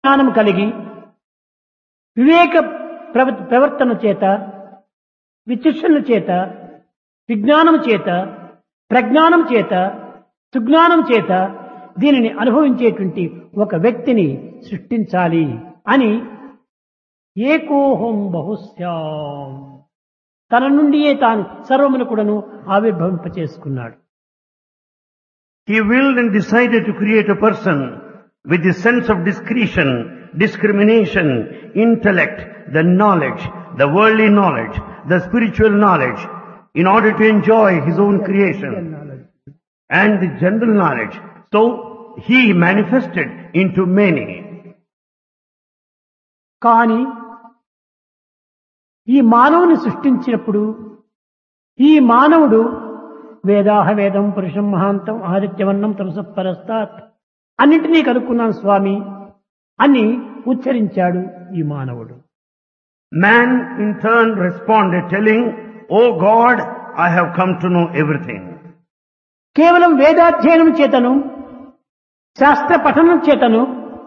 జ్ఞానం కలిగి వివేక ప్రవ- ప్రవర్తన చేత విచక్షణ చేత విజ్ఞానం చేత ప్రజ్ఞానం చేత సుజ్ఞానం చేత దీనిని అనుభవించేటువంటి ఒక వ్యక్తిని సృష్టించాలి అని ఏకోహం బహుశ్యాం తన నుండియే తాను సర్వమును కూడాను ఆవిర్భవింపచేసుకున్నాడు He willed and decided to create a person with the sense of discretion, discrimination, intellect, the knowledge, the worldly knowledge, the spiritual knowledge, in order to enjoy his own creation and the general knowledge. So he manifested into many. కానీ ఈ మానవుని సృష్టించినప్పుడు ఈ మానవుడు వేదాహ వేదం పురుషం మహాంతం ఆదిత్యవన్నం తమసపరస్తాత్ అన్నింటినీ కనుక్కున్నాను స్వామి అని ఉచ్చరించాడు ఈ మానవుడు Man in turn responded telling, Oh God, I have come to know everything. కేవలం వేదాధ్యయనం చేతను శాస్త్ర పఠనం చేతను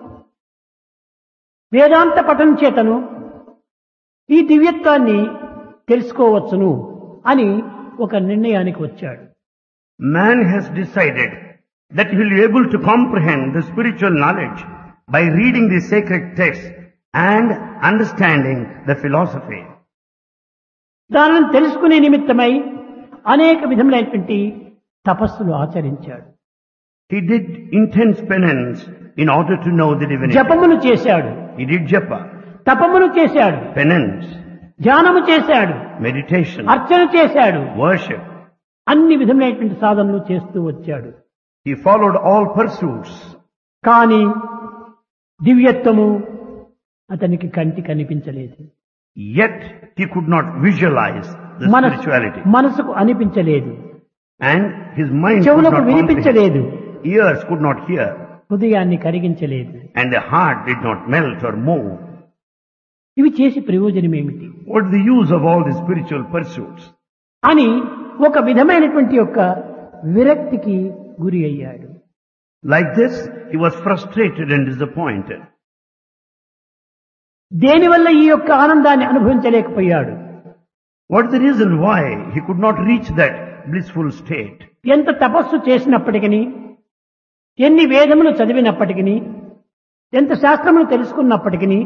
వేదాంత పఠనం చేతను ఈ దివ్యత్వాన్ని తెలుసుకోవచ్చును అని ఒక నిర్ణయానికి వచ్చాడు Man has decided that he will be able to comprehend the spiritual knowledge by reading the sacred texts and understanding the philosophy. దానిని తెలుసుకునే నిమిత్తమై అనేక విధములైనటువంటి తపస్సులు ఆచరించాడు He did intense penance in order to know the divinity. జపములు చేశాడు He did japa, తపములు చేశాడు penance, ధ్యానము చేశాడు meditation, అర్చన చేశాడు worship. అన్ని విధములైనటువంటి సాధనలు చేస్తూ వచ్చాడు He followed all pursuits. కానీ దివ్యత్వము అతనికి కంటి కనిపించలేదు Yet he could not visualize the మనసు spirituality. మనసుకు అనిపించలేదు And his mind could చెవులకు not comprehend. వినిపించలేదు Ears could not hear. హృదయాన్ని కరిగించలేదు And the heart did not melt or move. ఇవి చేసి ప్రయోజనం ఏమిటి What's the use of all these spiritual pursuits? అని ఒక విధమైనటువంటి యొక్క విరక్తికి గురి అయ్యాడు Like this, he was frustrated and disappointed. దేనివల్ల ఈ యొక్క ఆనందాన్ని అనుభవించలేకపోయాడు What's the reason why he could not reach that blissful state? ఎంత తపస్సు చేసినప్పటికీ ఎన్ని వేదములు చదివినప్పటికీ ఎంత శాస్త్రములు తెలుసుకున్నప్పటికీ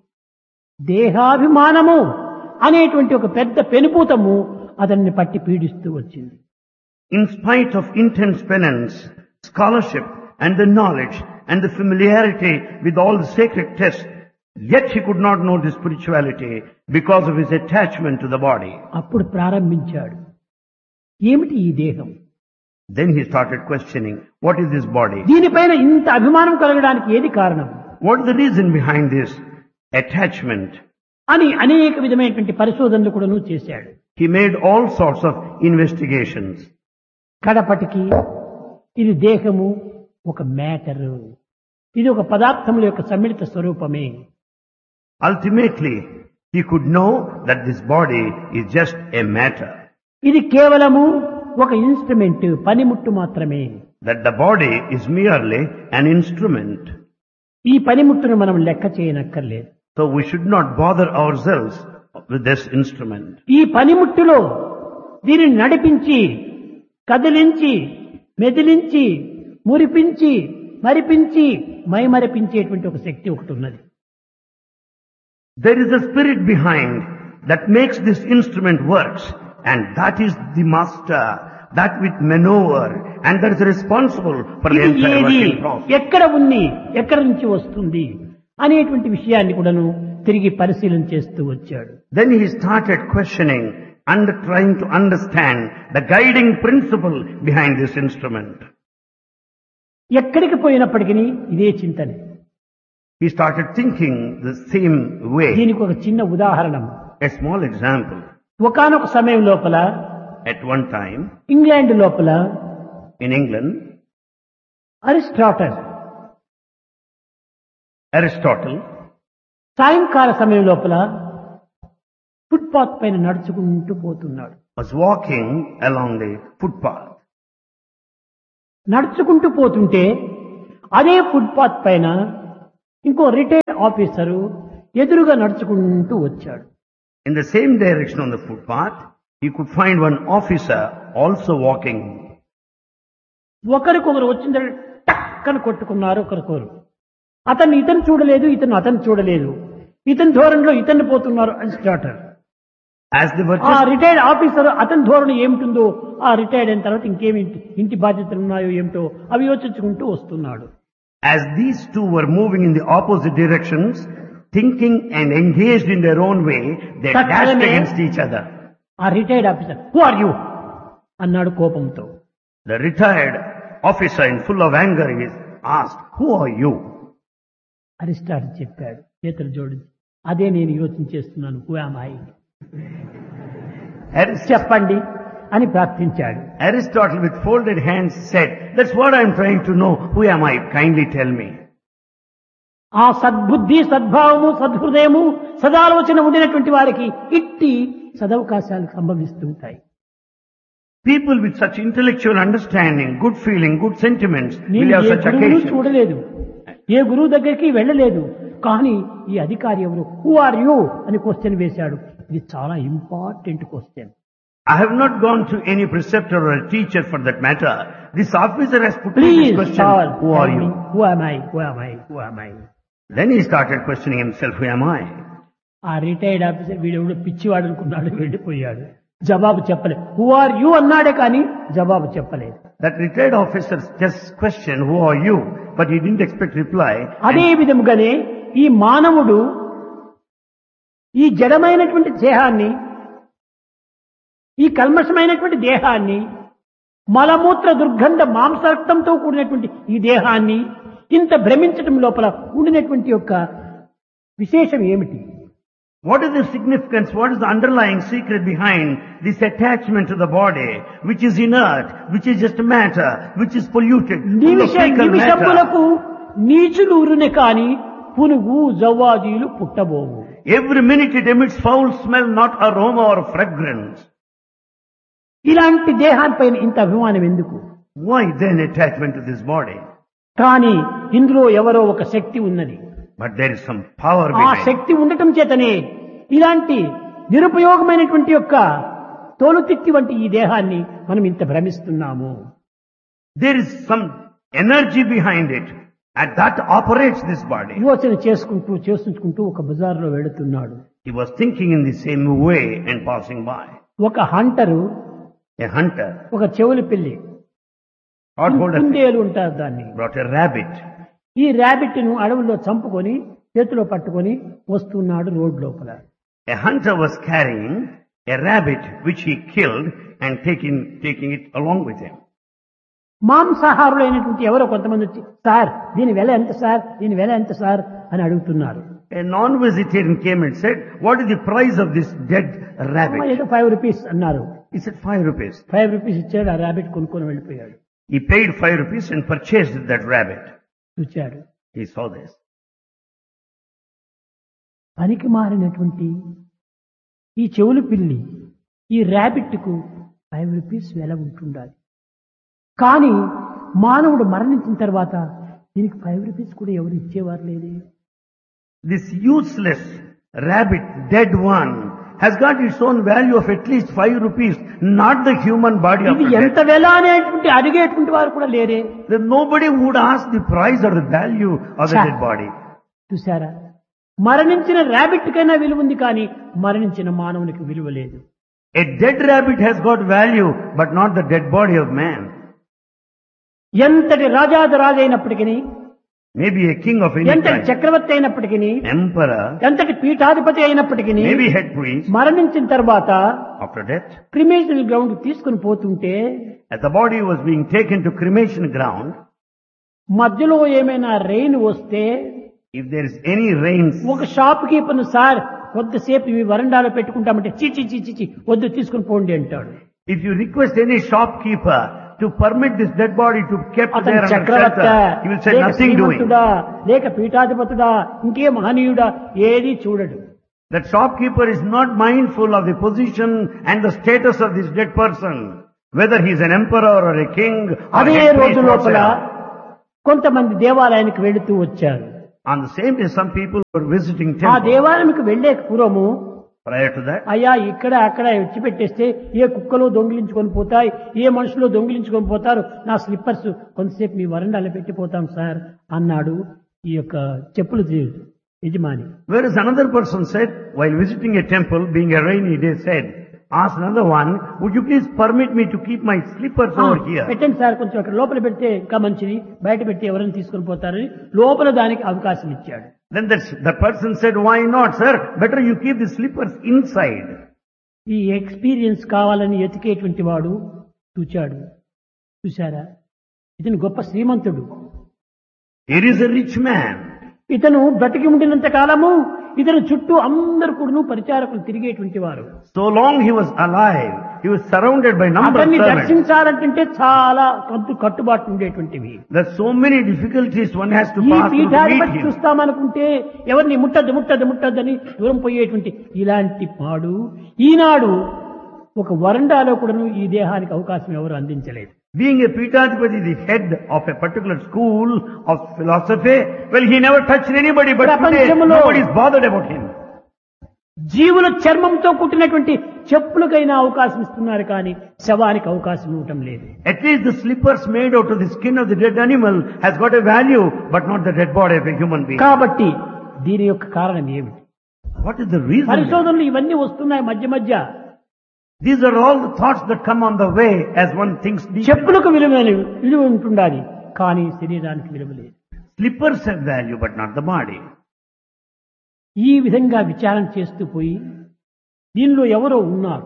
దేహాభిమానము అనేటువంటి ఒక పెద్ద పెనుపూతము అతన్ని పట్టి పీడిస్తూ వచ్చింది In spite of intense penance, scholarship, and the knowledge, and the familiarity with all the sacred texts, yet he could not know the spirituality because of his attachment to the body. అప్పుడు ప్రారంభించాడు ఏమిటి ఈ దేహం Then he started questioning, what is this body? దీనిపైన ఇంత అభిమానం కలగడానికి ఏది కారణం What is the reason behind this attachment? అని అనేక విధమైనటువంటి పరిశోధనలు కూడాను చేశాడు He made all sorts of investigations. కడపటికి ఇది దేహము ఒక మ్యాటరు ఇది ఒక పదార్థముల యొక్క సమ్మిళిత స్వరూపమే Ultimately, he could know that this body is just a matter, ఇది కేవలము ఒక ఇన్స్ట్రుమెంట్ పనిముట్టు మాత్రమే that the body is merely an instrument. ఈ పనిముట్టును మనం లెక్క చేయనక్కర్లేదు So we should not bother ourselves with this instrument. ఈ పనిముట్టులో దీనిని నడిపించి కదిలించి మెదిలించి మురిపించి మరిపించి మైమరిపించేటువంటి ఒక శక్తి ఒకటి ఉన్నది There is a spirit behind that makes this instrument works and that is the master, that with maneuver and that is responsible for the ఇది entire ఏది working process. ఎక్కడ ఉంది ఎక్కడ నుంచి వస్తుంది అనేటువంటి విషయాన్ని కూడాను తిరిగి పరిశీలన చేస్తూ వచ్చాడు Then he started questioning and trying to understand the guiding principle behind this instrument. ఎక్కడికి పోయినప్పటికీ ఇదే చింతనే He started thinking the same way. దీనికి ఒక చిన్న ఉదాహరణ A small example. ఒకానొక సమయం లోపల At one time ఇంగ్లాండ్ లోపల in England, అరిస్టాటల్ Aristotle సాయంకాల సమయం లోపల ఫుట్పాత్ పైన నడుచుకుంటూ పోతున్నాడు was walking along the footpath. నడుచుకుంటూ పోతుంటే అదే ఫుట్పాత్ పైన ఇంకో రిటైర్డ్ ఆఫీసరు ఎదురుగా నడుచుకుంటూ వచ్చాడు In the same direction on the footpath, he could find one officer also walking. ఒకరికొకరు వచ్చిన టక్కన కొట్టుకున్నారు ఒకరికొకరు అతన్ని ఇతను చూడలేదు ఇతను అతను చూడలేదు ఇతని ధోరణిలో ఇతన్ని పోతున్నారు అని స్టార్టర్ As they were ఆ just, రిటైర్డ్ ఆఫీసర్ అతని ధోరణి ఏమిటిందో ఆ రిటైర్డ్ అయిన తర్వాత ఇంకేమి ఇంటి- ఇంటి బాధ్యతలు ఉన్నాయో ఏమిటో అవి యోచించుకుంటూ వస్తున్నాడు as these two were moving in the opposite directions, thinking and engaged in their own way, they But dashed Ame- against each other. ఆ retired officer who are you అన్నాడు కోపంతో The retired officer in full of anger is asked, who are you? Aristotle చెప్పాడు చేతులు జోడించి అదే నేను యోచన చేస్తున్నాను హూ ఆమ్ ఐ Arist- చెప్పండి అని ప్రార్థించాడు Aristotle with folded hands said, that's what I'm trying to know. Who am I? Kindly tell me. ఆ సద్బుద్ధి సద్భావము సద్హృదయము సదాలోచన ఉండినటువంటి వారికి ఇట్టి సదవకాశాలు సంభవిస్తుంటాయి People with such intellectual understanding, good feeling, good sentiments will నేను have A such గురువును occasions. చూడలేదు ఏ గురువు దగ్గరికి వెళ్ళలేదు కానీ ఈ అధికారి ఎవరు హూ ఆర్ యూ అని క్వశ్చన్ వేశాడు ఇది చాలా important question I have not gone to any preceptor or a teacher for that matter. This officer has put me please this question, who are you? Who am I who am I who am I Then he started questioning himself, who am I? ఆ retired officer వీడెవడు పిచ్చివాడు అనుకున్నాడు వెళ్ళిపోయాడు జవాబు చెప్పలేదు who are you అన్నాడే కానీ జవాబు చెప్పలేదు That retired officer just questioned, who are you? But he didn't expect reply. అదే విధముగానే ఈ మానవుడు ఈ జడమైనటువంటి దేహాన్ని ఈ కల్మషమైనటువంటి దేహాన్ని మలమూత్ర దుర్గంధ మాంసరక్తంతో కూడినటువంటి ఈ దేహాన్ని ఇంత భ్రమించటం లోపల ఉండినటువంటి యొక్క విశేషం ఏమిటి What is the significance? What is the underlying secret behind this attachment to the body, which is inert, which is just matter, which is polluted, full of Nimisha fecal matter? నిమిషములకు నీచులు ఉరునే కాని పునుగు జవ్వాదీలు పుట్టబోవు Every minute it emits foul smell, not aroma or fragrance. ఇలాంటి దేహానిపైన ఇంత అభిమానం ఎందుకు Why then attachment to this body? కానీ ఇందులో ఎవరో ఒక శక్తి ఉన్నది But there is some power ఆ behind. శక్తి ఉండటం చేతనే ఇలాంటి నిరుపయోగమైనటువంటి యొక్క తోలుతిత్తి వంటి ఈ దేహాన్ని మనం ఇంత భ్రమిస్తున్నాము There is some energy behind it, and that operates this body. యోచన చేసుకుంటూ చేసుకుంటూ ఒక బజార్లో వెళుతున్నాడు He was thinking in the same way and passing by. ఒక హంటరు A hunter, ఒక చెవులి పిల్లి God hold a కుందేలు ఉంటారు దాన్ని brought a rabbit. ఈ ర్యాబిట్ ను అడవుల్లో చంపుకొని చేతిలో పట్టుకొని వస్తున్నాడు రోడ్ లోపల A hunter was carrying a rabbit which he killed and taking, taking it along with him. మాంసాహారులైనటువంటి ఎవరో కొంతమంది వచ్చి సార్ దీని వెల ఎంత సార్ దీని వెల ఎంత సార్ అని అడుగుతున్నారు A non-vegetarian came and said, what is the price of this dead అమ్మ, rabbit? ఏదో ఫైవ్ రూపీస్ అన్నారు He said, five rupees. Five rupees ఇచ్చాడు ఆ ర్యాబిట్ కొనుక్కొని వెళ్ళిపోయాడు He paid five rupees and purchased that rabbit. చూచాడు He saw this. పనికి మారినటువంటి ఈ చెవులు పిల్లి ఈ ర్యాబిట్కు ఫైవ్ రూపీస్ వెల ఉంటుండాలి కానీ మానవుడు మరణించిన తర్వాత దీనికి ఫైవ్ రూపీస్ కూడా ఎవరు ఇచ్చేవారు లేదే This useless rabbit, dead one, has got its own value of at least five rupees, not the human body of ఇది a ఎంత dead. వెల అనేటువంటి అడిగేటువంటి వారు కూడా లేరే Then nobody would ask the price or the value of the Cha. dead body. చూసారా మరణించిన ర్యాబిట్ కైనా విలువ ఉంది కానీ మరణించిన మానవునికి విలువ లేదు A dead rabbit has got value, but not the dead body of man. ఎంతటి రాజాది రాజైనప్పటికీ Maybe a king of any ఎంతటి kind, చక్రవర్తి అయినప్పటికీ emperor, ఎంతటి పీఠాధిపతి అయినప్పటికీ maybe head priest, మరణించిన తర్వాత after death, క్రిమేషనల్ గ్రౌండ్ తీసుకుని పోతుంటే as the body was being taken to cremation ground, మధ్యలో ఏమైనా రెయిన్ వస్తే if there is any rains, ఒక షాప్ కీపర్ సార్ కొద్దిసేపు ఇవి వరండాలో పెట్టుకుంటామంటే చిచి చిచి చి వద్దు తీసుకుని పోండి అంటాడు if you request any shopkeeper to permit this dead body to kept అతను there under చక్రవర్త shelter, he will say లేక nothing doing. శ్రీమంతుడా లేక పీఠాధిపతుడా ఇంకే మహనీయుడా ఏది చూడడు That shopkeeper is not mindful of the position and the status of this dead person, whether he is an emperor or a king or అదే head రోజు priest లోపల whatsoever. కొంతమంది దేవాలయానికి వెళుతూ వచ్చారు On the same day, some people were visiting ఆ temple. దేవాలయంకి వెళ్లే పూర్వము Prior to that, అయ్యా ఇక్కడ అక్కడ విడిచిపెట్టేస్తే ఏ కుక్కలు దొంగిలించుకొని పోతాయి ఏ మనుషులు దొంగిలించుకొని పోతారు నా స్లిప్పర్స్ కొంతసేపు మీ వరండాలో పెట్టిపోతాం సార్ అన్నాడు ఈ యొక్క చెప్పులు తీ- యజమాని whereas another person said, while visiting a temple, being a rainy day, said, asked another one, would you please permit me to keep my slippers "ఆ, over here? పెట్టండి సార్ కొంచెం అక్కడ లోపల పెడితే ఇంకా మంచిది బయట పెట్టి ఎవరైనా తీసుకొని పోతారని లోపల దానికి అవకాశం ఇచ్చాడు Then that's, the person said, why not, sir? Better you keep the slippers inside. ఈ ఎక్స్పీరియన్స్ కావాలని ఎతికేటువంటి వాడు చూచాడు చూశారా ఇతను గొప్ప శ్రీమంతుడు Here is a rich man. ఇతను బ్రతికి ఉండినంత కాలము ఇతను చుట్టూ అందరు కూడాను పరిచారకులు తిరిగేటువంటి వారు So long he was alive, he was surrounded by number of అతన్ని servants. దర్శించాలంటే చాలా కట్టు కట్టుబాటు ఉండేటువంటివి There's so many difficulties one has to ఈ pass through to meet పీఠాధిపతి him. చూస్తామనుకుంటే ఎవరిని ముట్టద్దు ముట్టద్దు ముట్టద్దని దూరం పోయేటువంటి ఇలాంటి పాడు ఈనాడు ఒక వరండాలో కూడాను ఈ దేహానికి అవకాశం ఎవరు అందించలేదు Being a Pitadipati, the head of a particular school of philosophy, well, he never touched anybody, but today ప్రపంచంలో- nobody is bothered about him. జీవుల చర్మంతో కుట్టినటువంటి చెప్పులకైనా అవకాశం ఇస్తున్నారు కానీ శవానికి అవకాశం ఇవ్వటం లేదు At least the slippers made out of the skin of the dead animal has got a value, but not the dead body of a human being. కాబట్టి దీని యొక్క కారణం ఏమిటి What is the reason? పరిశోధనలు ఇవన్నీ వస్తున్నాయి మధ్య మధ్య These are all the thoughts that come on the way as one thinks deep. చెప్పులకు విలువ విలువ ఉంటుండాలి కానీ శరీరానికి విలువ లేదు Slippers have value, but not the body. ఈ విధంగా విచారణ చేస్తూ పోయి దీనిలో ఎవరో ఉన్నారు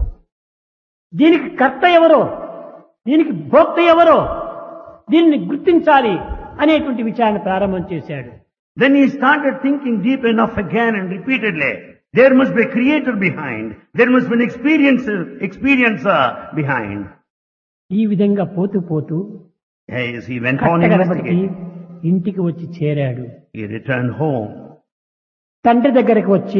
దీనికి కర్త ఎవరో దీనికి భోక్త ఎవరో దీనిని గుర్తించాలి అనేటువంటి విచారణ ప్రారంభం చేశాడు Then he started thinking deep enough again and repeatedly. There must be a creator behind. There must be an experiencer, experiencer behind. ఈ విధంగా పోతూ పోతూ As he went on కట్టగడపటికి investigating, ఇంటికి వచ్చి చేరాడు he returned home. తండ్రి దగ్గరకు వచ్చి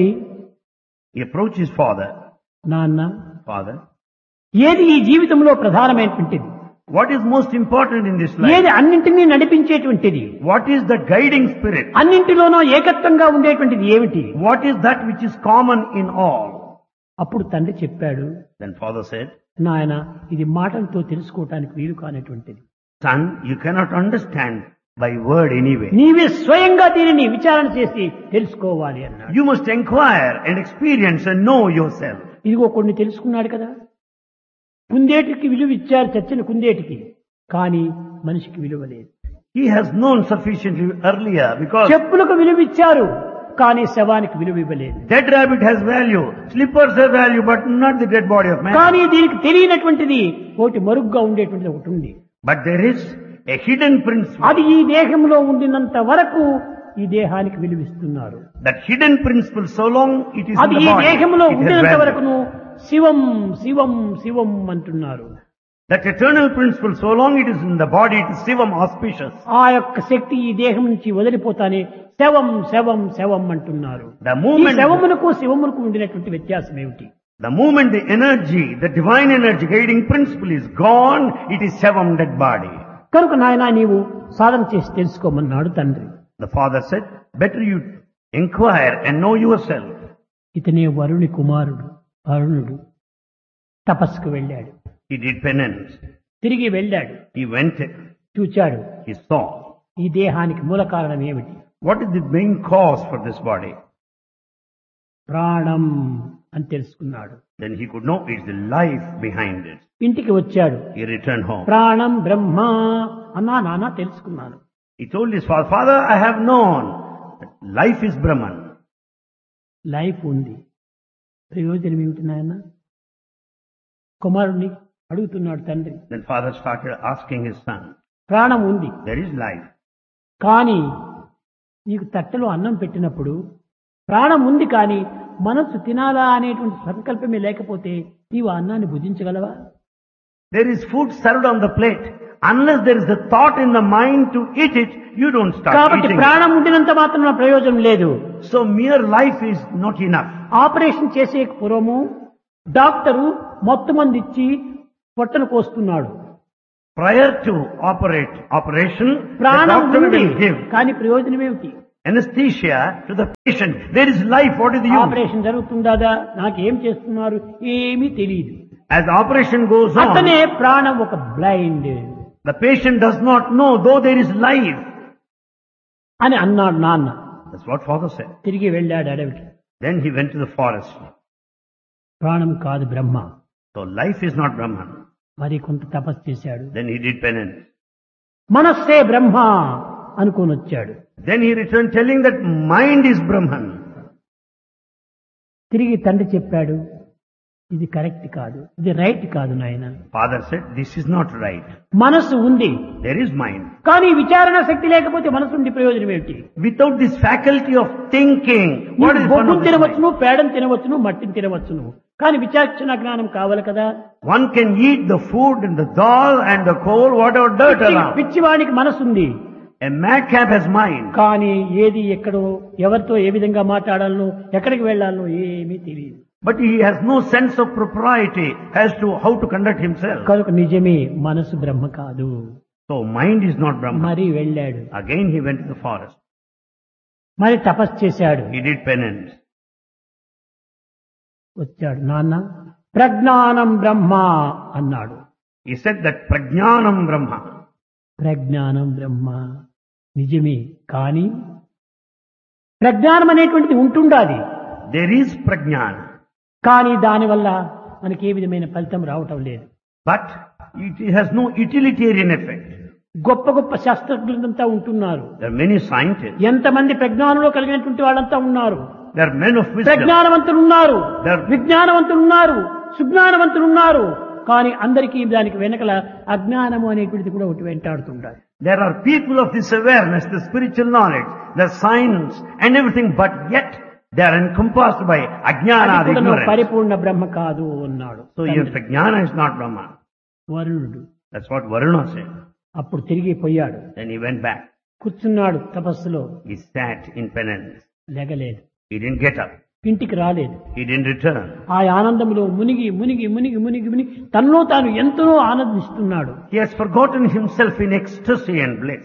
He approached his father. నాన్న Father, ఏది ఈ జీవితంలో ప్రధానమైనటువంటిది what is most important in this life? ఏది అన్నింటినీ నడిపించేటువంటిది What is the guiding spirit? అన్నింటిలోనూ ఏకత్వంగా ఉండేటువంటిది ఏమిటి What is that which is common in all? అప్పుడు తండ్రి చెప్పాడు Then father said, నాయన ఇది మాటలతో తెలుసుకోవటానికి వీలు కానటువంటిది son, you cannot understand by word anyway. నీవే స్వయంగా దీనిని విచారణ చేసి తెలుసుకోవాలి అన్నాడు You must inquire and experience and know yourself. ఇదిగో కొన్ని తెలుసుకున్నాడు కదా కుందేటికి విలువ ఇచ్చారు చచ్చిన కుందేటికి కానీ మనిషికి విలువ లేదు He has known sufficiently earlier because చెప్పులకు విలువ ఇచ్చారు కానీ శవానికి విలువ ఇవ్వలేదు dead rabbit has value, slippers have value, but not the dead body of man. కానీ దీనికి తెలియనటువంటిది ఒకటి మరుగ్గా ఉండేటువంటిది ఒకటి ఉంది But there is a hidden principle. అది ఈ దేహంలో ఉండినంత వరకు ఈ దేహానికి విలువిస్తున్నారు That hidden principle, so long it is in అది the ఈ body, దేహంలో it has ఉండినంత value. వరకును శివం శివం శివం అంటున్నారు That eternal principle, so long it is in the body, it is Sivam auspicious. ఆ యొక్క శక్తి ఈ దేహం నుంచి వదిలిపోతానే శవం శవం శవం అంటున్నారు The ఈ moment, శవమునకు శివమునకు ఉండినటువంటి వ్యత్యాసం ఏమిటి the moment the energy, the divine energy guiding principle is gone, it is Sevam dead body. కనుక నాయన నీవు సాధన చేసి తెలుసుకోమన్నాడు తండ్రి The father said, better you inquire and know yourself. ఇతనే వరుణి కుమారుడు అరుణుడు తపస్సుకు వెళ్ళాడు He did penance. తిరిగి వెళ్ళాడు He went, చూచాడు he saw. ఈ దేహానికి మూల కారణం ఏమిటి What is the main cause for this body? ప్రాణం అని తెలుసుకున్నాడు Then he could know it's the life behind it. ఇంటికి వచ్చాడు He returned home. ప్రాణం బ్రహ్మ అన్నా నాన్న తెలుసుకున్నాను He told his father, Father, I have known that life is Brahman. Life ఉంది ప్రయోజనం ఏమిటి నాయన కుమారుణ్ణి అడుగుతున్నాడు తండ్రి Then father started asking his son, ప్రాణం ఉంది There is life. కానీ నీకు తట్టలో అన్నం పెట్టినప్పుడు ప్రాణం ఉంది కానీ మనస్సు తినాలా అనేటువంటి సంకల్పమే లేకపోతే నీవు ఆ అన్నాన్ని భుజించగలవా There is food served on the plate. Unless there is a thought in the mind to eat it, you don't start కాబట్టి eating it. ప్రాణం ఉండినంత మాత్రం ప్రయోజనం లేదు So mere life is not enough. Operation చేసే పూర్వము డాక్టరు మొత్తం మంది ఇచ్చి పొట్టను కోస్తున్నాడు Prior to operate operation, the ప్రాణం doctor ఉంది will give. కానీ ప్రయోజనం ఏమిటి anesthesia to the patient. There is life. What is the use? Operation జరుగుతుండదా నాకేం చేస్తున్నారు ఏమీ తెలియదు As the operation goes అతనే on, ప్రాణం ఒక blind the patient does not know, though there is life. అని అన్నాడు నాన్న That's what father said. తిరిగి వెళ్ళాడు అడవికి Then he went to the forest. ప్రాణం కాదు బ్రహ్మ So life is not Brahman. మరి కొంత తపస్సు చేశాడు Then he did penance. మనస్సే బ్రహ్మ అనుకొని వచ్చాడు Then he returned telling that mind is Brahman. తిరిగి తండ్రి చెప్పాడు ఇది కరెక్ట్ కాదు ఇది రైట్ కాదు నాయన Father said, this is not right. మనస్సు ఉంది There is mind. కానీ విచారణ శక్తి లేకపోతే మనసు ఉండి ప్రయోజనం ఏమిటి Without this faculty of thinking, what is fun బొగ్గును of this mind? తినవచ్చును పేడను తినవచ్చును మట్టిని తినవచ్చును కానీ విచాక్షణ జ్ఞానం కావాలి కదా One can eat the food and the dal and the coal, whatever dirt పిచ్చి- around. పిచ్చివానికి మనసు ఉంది A madcap has mind. కానీ ఏది ఎక్కడో ఎవరితో ఏ విధంగా మాట్లాడాలనో ఎక్కడికి వెళ్ళాలనో ఏమీ తెలియదు But he has no sense of propriety as to how to conduct himself. కనుక నిజమే మనసు బ్రహ్మ కాదు So mind is not Brahman. మరి వెళ్ళాడు Again he went to the forest. మరి తపస్సు చేశాడు He did penance. వచ్చాడు నాన్న ప్రజ్ఞానం బ్రహ్మ అన్నాడు He said that prajnanam Brahma. ప్రజ్ఞానం బ్రహ్మ నిజమే కానీ ప్రజ్ఞానం అనేటువంటిది ఉంటుండాది There is prajnana. కానీ దానివల్ల మనకి ఏ విధమైన ఫలితం రావటం లేదు But it has no utilitarian effect. గొప్ప గొప్ప శాస్త్రజ్ఞులంతా ఉంటున్నారు There are many scientists. ఎంతమంది ప్రజ్ఞానంలో కలిగినటువంటి వాళ్ళంతా ఉన్నారు There are men of wisdom. ప్రజ్ఞానవంతులు ఉన్నారు There- విజ్ఞానవంతులు ఉన్నారు సుజ్ఞానవంతులు ఉన్నారు కానీ అందరికీ దానికి వెనకల అజ్ఞానము అనేటువంటిది కూడా ఒకటి వెంటాడుతుంటారు There are people of this awareness, the spiritual knowledge, the science and everything, but yet they are encompassed by ajnana, అది the కూడా ignorance. పరిపూర్ణ బ్రహ్మ కాదు అన్నాడు So your prajnana is not Brahma. వరుణుడు That's what Varuna said. అప్పుడు తిరిగి పోయాడు Then he went back. కూర్చున్నాడు తపస్సులో He sat in penance. లెగలేదు He didn't get up. ఇంటికి రాలేదు He didn't return. ఆ ఆనందంలో మునిగి మునిగి మునిగి మునిగి మునిగి తనలో తాను ఎంతో ఆనందిస్తున్నాడు He has forgotten himself in ecstasy and bliss.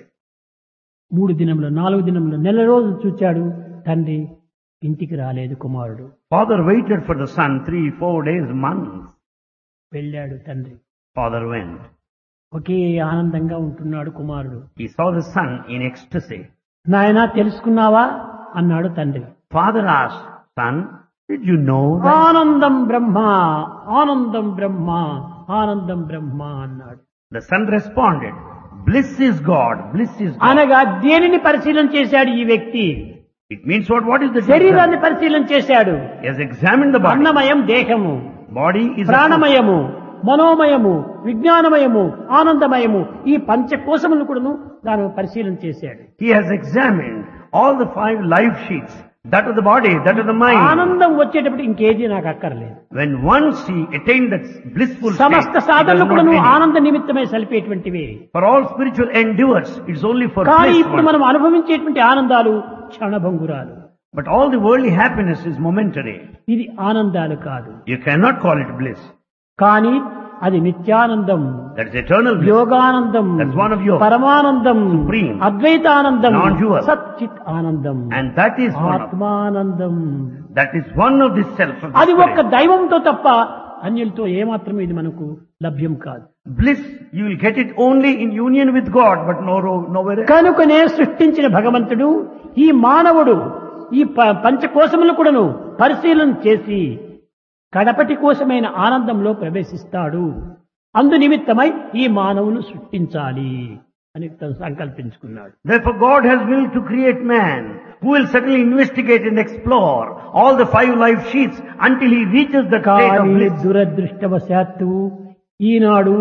మూడు దినములు నాలుగు దినములు నెల రోజులు చూచాడు తండ్రి ఇంటికి రాలేదు కుమారుడు Father waited for the son three, four days, months. వెళ్ళాడు తండ్రి Father went. ఒకే ఆనందంగా ఉంటున్నాడు కుమారుడు He saw the son in ecstasy. నాయనా తెలుసుకున్నావా అన్నాడు తండ్రి Father asked, son, did you know that? ఆనందం బ్రహ్మ ఆనందం బ్రహ్మ ఆనందం బ్రహ్మ అన్నాడు The son responded, bliss is God, bliss is God. అనగా దేనిని పరిశీలన చేశాడు ఈ వ్యక్తి It means what? What is the శరీరాన్ని పరిశీలన చేశాడు He has examined the body. అన్నమయం దేహము Body is a ప్రాణమయము మనోమయము విజ్ఞానమయము ఆనందమయము ఈ పంచకోశములను కూడాను దాని పరిశీలన చేశాడు He has examined all the five life sheets. That of the body, that of the mind. ఆనందం వచ్చేటప్పుడు ఇంకేది నాకు అక్కర్లేదు When once he attained that blissful state, సమస్త he does సాధనలు not కూడాను need it. ఆనంద నిమిత్తమై సలిపేటువంటివి For all spiritual endeavors, it's only for కానీ bliss. ఇప్పుడు one. మనం అనుభవించేటువంటి ఆనందాలు క్షణభంగురాలు But all the worldly happiness is momentary. ఇది ఆనందాలు కాదు You cannot call it bliss. కానీ అది నిత్యానందం That is eternal bliss. Yoganandam That's one of yours. పరమానందం Supreme. అద్వైతానందం Non-dual. సచ్చిత్ ఆనందం And that is one of, ఆత్మానందం that is one of the self of the అది ఒక్క spirit. దైవంతో తప్ప అన్యులతో ఏమాత్రం ఇది మనకు లభ్యం కాదు Bliss, you will get it only in union with God, but no, nowhere else. కనుకనే సృష్టించిన భగవంతుడు ఈ మానవుడు ఈ ప- పంచకోశములు కూడాను పరిశీలన చేసి కడపటి కోసమైన ఆనందంలో ప్రవేశిస్తాడు అందు నిమిత్తమై ఈ మానవును సృష్టించాలి అని తను సంకల్పించుకున్నాడు Therefore God has willed to create man, who will certainly investigate and explore all the five life sheets until he reaches the state of కానీ bliss. దురదృష్టవశాత్తు ఈనాడు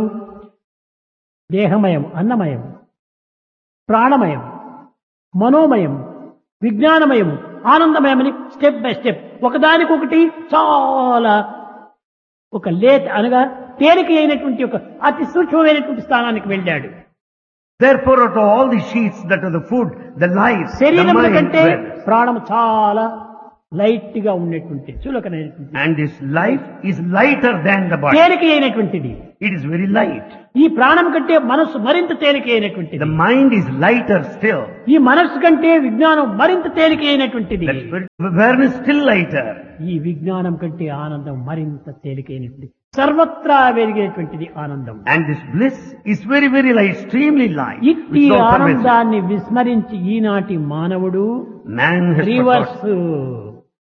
దేహమయం అన్నమయం ప్రాణమయం మనోమయం విజ్ఞానమయం ఆనందమయమని స్టెప్ బై స్టెప్ ఒకదానికొకటి చాలా ఒక లేట్ అనగా తేలిక అయినటువంటి ఒక అతి సూక్ష్మమైనటువంటి స్థానానికి వెళ్ళాడు Therefore out of all the sheets that are the food, the life, the శరీరం mind, కంటే well, ప్రాణం చాలా లైట్ గా ఉన్నటువంటి చులకనైనటువంటి And this life is lighter than the body. తేలిక అయినటువంటిది It is very light. ఈ ప్రాణం కంటే మనస్సు మరింత తేలిక అయినటువంటిది The mind is lighter still. ఈ మనస్సు కంటే విజ్ఞానం మరింత తేలిక అయినటువంటిది That spiritual awareness still lighter. ఈ విజ్ఞానం కంటే ఆనందం మరింత తేలికైనటువంటిది సర్వత్రా వెలిగేటువంటిది ఆనందం And this bliss is very, very light, extremely light. ఇట్టి which is all pervasive. ఆనందాన్ని విస్మరించి ఈనాటి మానవుడు Man has రివర్స్ forgotten.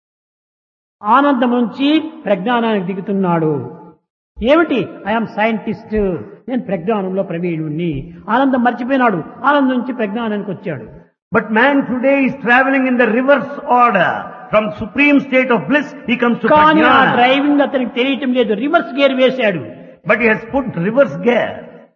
ఆనందం నుంచి ప్రజ్ఞానానికి దిగుతున్నాడు ఏమిటి ఐఎమ్ సైంటిస్ట్ నేను ప్రజ్ఞానంలో ప్రవీణుణ్ణి ఆనందం మర్చిపోయినాడు ఆనందం నుంచి ప్రజ్ఞానానికి వచ్చాడు But man today is traveling in the reverse order. From supreme state of bliss, he comes to కానీ ఆ prajnana. డ్రైవింగ్ అతనికి తెలియటం లేదు రివర్స్ గేర్ వేశాడు But he has put reverse gear.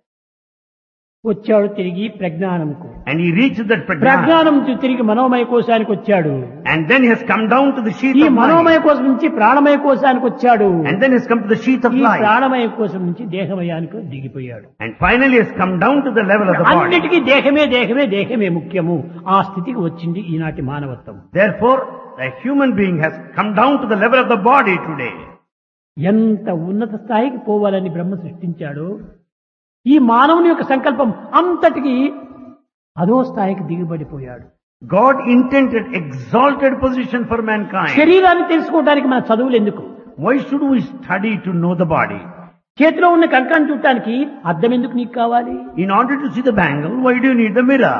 వచ్చాడు తిరిగి ప్రజ్ఞానంకు And he reaches that prajnana. ప్రజ్ఞానం నుంచి తిరిగి మనోమయ కోశానికి వచ్చాడు And then he has come down to the sheath ఈ of మనోమయ mind. కోశం నుంచి ప్రాణమయ కోశానికి వచ్చాడు And then he has come to the sheath of ఈ life. ప్రాణమయ కోశం నుంచి దేహమయానికి దిగిపోయాడు And finally has come down to the level of the body. అన్నిటికీ దేహమే దేహమే దేహమే ముఖ్యము ఆ స్థితికి వచ్చింది ఈనాటి మానవత్వం Therefore, a human being has come down to the level of the body today. ఎంత ఉన్నత స్థాయికి పోవాలని బ్రహ్మ సృష్టించాడో ఈ మానవుని యొక్క సంకల్పం అంతటికి అదో స్థాయికి దిగుబడిపోయాడు God intended exalted position for mankind. శరీరాన్ని తెలుసుకోవడానికి మన చదువులు ఎందుకు Why should we study to know the body? చేతిలో ఉన్న కంకాన్ని చూడటానికి అర్థం ఎందుకు నీకు కావాలి In order to see the bangle, why do you need the mirror?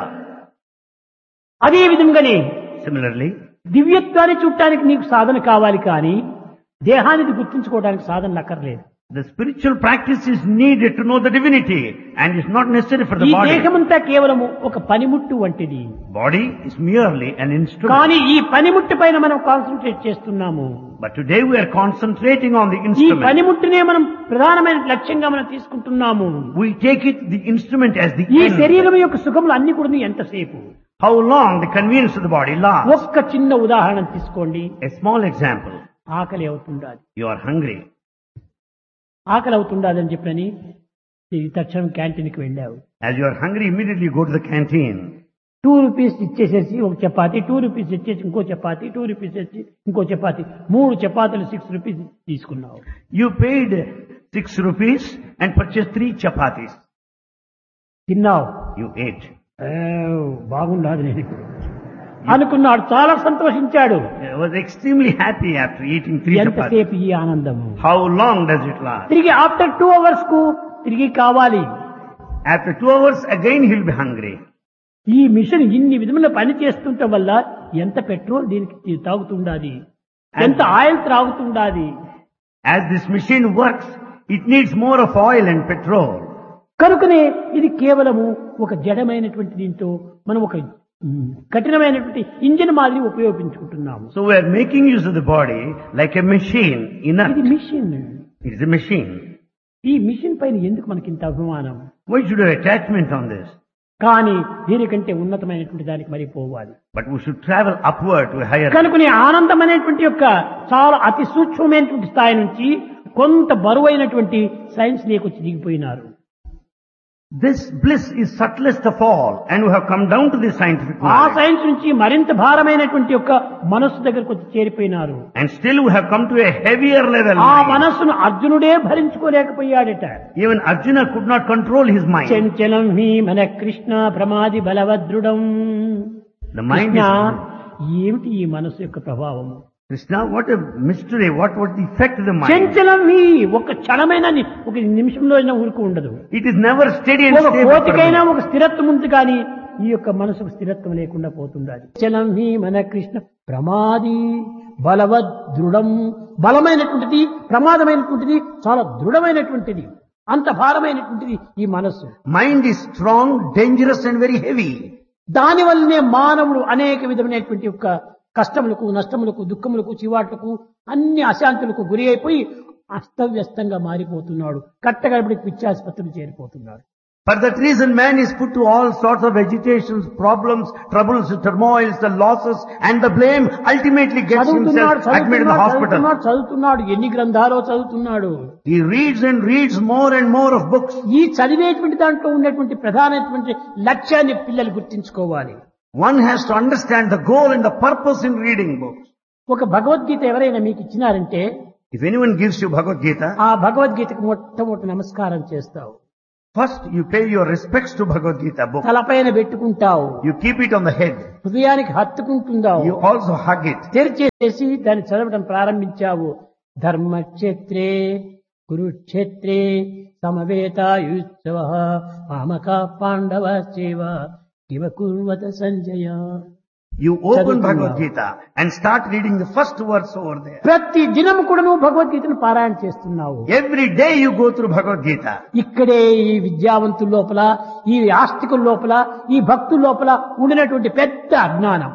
అదే విధంగానే Similarly, దివ్యత్వాన్ని చూడటానికి నీకు సాధన కావాలి కానీ దేహానికి గుర్తించుకోవడానికి సాధనలు అక్కర్లేదు the spiritual practice is needed to know the divinity and is not necessary for the ఈ body. దేహమంతా కేవలము ఒక పనిముట్టు వంటిది Body is merely an instrument. కానీ ఈ పనిముట్టు పైన మనం కాన్సన్ట్రేట్ చేస్తున్నాము But today we are concentrating on the ఈ instrument. పనిముట్టునే మనం ప్రధానమైన లక్ష్యంగా మనం తీసుకుంటున్నాము We take it, the instrument as the ఈ end. శరీరం యొక్క సుఖములు అన్ని కూడా ఎంతసేపు How long the convenience of the body lasts. ఒక్క చిన్న ఉదాహరణ తీసుకోండి A small example. ఆకలి అవుతుండాలి You are hungry. ఆకలి అవుతుండాలని చెప్పని ఈ తక్షణం క్యాంటీన్కి వెళ్ళావు As you are hungry, immediately you go to the canteen. Two rupees ఇచ్చేసేసి ఒక చపాతి టూ రూపీస్ ఇచ్చేసి ఇంకో చపాతి టూ రూపీస్ ఇచ్చి ఇంకో చపాతి మూడు చపాతీలు సిక్స్ రూపీస్ తీసుకున్నావు You paid six rupees and purchased three chapatis. తిన్నావు You ate. ఏ, బాగుండాది నేను ఇప్పుడు అనుకున్నాడు చాలా సంతోషించాడు I was extremely happy after eating three chapatis. ఎంతసేపు ఈ ఆనందము How long does it last? తిరిగి ఆఫ్టర్ టూ అవర్స్ కు తిరిగి కావాలి After two hours, again he'll be hungry. ఈ మిషన్ ఇన్ని విధముల పని చేస్తుండటం వల్ల ఎంత పెట్రోల్ దీనికి తాగుతుండాది ఎంత ఆయిల్ త్రాగుతుండాది As this machine works, it needs more of oil and petrol. కనుకనే ఇది కేవలము ఒక జడమైనటువంటి దీంతో మనం ఒక మ్, కఠినమైనటువంటి ఇంజిన్ మాదిరి ఉపయోగించుకుంటున్నాము So we are making use of the body like a machine ఇది inert. Machine It is a machine. ఈ మిషన్ పైన ఎందుకు మనకి ఇంత అభిమానం Why should we have attachment on this? కానీ దీనికంటే ఉన్నతమైనటువంటి దానికి మరి పోవాలి But we should travel upward to a higher. కనుకనే ఆనందం అనేటువంటి యొక్క చాలా అతి సూక్ష్మమైనటువంటి స్థాయి నుంచి కొంత బరువైనటువంటి సైన్స్ లేకొచ్చి దిగిపోయినారు This bliss is subtlest of all, and we have come down to this scientific ఆ knowledge. సైన్స్ నుంచి మరింత భారమైనటువంటి యొక్క మనస్సు దగ్గరకు వచ్చి చేరిపోయినారు And still we have come to a heavier level. ఆ mind. మనస్సును అర్జునుడే భరించుకోలేకపోయాడట Even Arjuna could not control his mind. చంచలం హి మన Krishna ప్రమాది బలవద్రుడం The mind Krishna is ఏమిటి ఈ మనస్సు యొక్క ప్రభావము Krishna, what a mystery. What would the effect of the mind? చంచలం హి ఒక క్షణమైన ని- ఒక నిమిషంలో అయినా ఊరుకు ఉండదు It is never steady and ఒక stable. for a కోతికైనా minute. ఒక స్థిరత్వం ఉంది కానీ ఈ యొక్క మనసుకు స్థిరత్వం లేకుండా పోతుండాలి చలం హి మన కృష్ణ ప్రమాది బలవద్ దృఢం బలమైనటువంటిది ప్రమాదమైనటువంటిది చాలా దృఢమైనటువంటిది అంత భారమైనటువంటిది ఈ మనస్సు Mind is strong, dangerous and very heavy. దాని వల్లనే మానవుడు అనేక విధమైనటువంటి యొక్క కష్టములకు నష్టములకు దుఃఖములకు చివాట్లకు అన్ని అశాంతులకు గురి అయిపోయి అస్తవ్యస్తంగా మారిపోతున్నాడు కట్టగడపడికి పిచ్చాసుపత్రులు చేరిపోతున్నాడు For that reason, man is put to all sorts of agitations, problems, troubles, turmoils, the losses, and the blame ultimately gets చదువుతున్నాడు himself admitted in the చదువుతున్నాడు hospital. చదువుతున్నాడు చదువుతున్నాడు ఎన్ని గ్రంథాలో చదువుతున్నాడు He reads and reads more and more of books. ఈ చదివేటువంటి దాంట్లో ఉన్నటువంటి ప్రధానమైనటువంటి లక్ష్యాన్ని పిల్లలు గుర్తించుకోవాలి One has to understand the goal and the purpose in reading books. ఒక భగవద్గీత ఎవరైనా మీకు ఇచ్చినారంటే If anyone gives you Bhagavad Gita, ఆ భగవద్గీతకు మొట్టమొదటి నమస్కారం చేస్తావు first you pay your respects to Bhagavad Gita book. తలపైన పెట్టుకుంటావు You keep it on the head. హృదయానికి హత్తుకుంటుందావు You also hug it. తెరిచేసి దాన్ని చదవడం ప్రారంభించావు ధర్మక్షేత్రే కురుక్షేత్రే సమవేతాయుత్సవ మామక పాండవ సేవ ఇవ కుర్వత సంజయ You open చదువుతున్నావు. Bhagavad Gita and start reading the first verse over there. ప్రతి దినము కూడా నువ్వు భగవద్గీతను పారాయణ చేస్తున్నావు Every day you go through Bhagavad Gita. ఇక్కడే ఈ విద్యావంతుల లోపల ఈ ఆస్తికుల లోపల ఈ భక్తుల లోపల ఉండినటువంటి పెద్ద అజ్ఞానం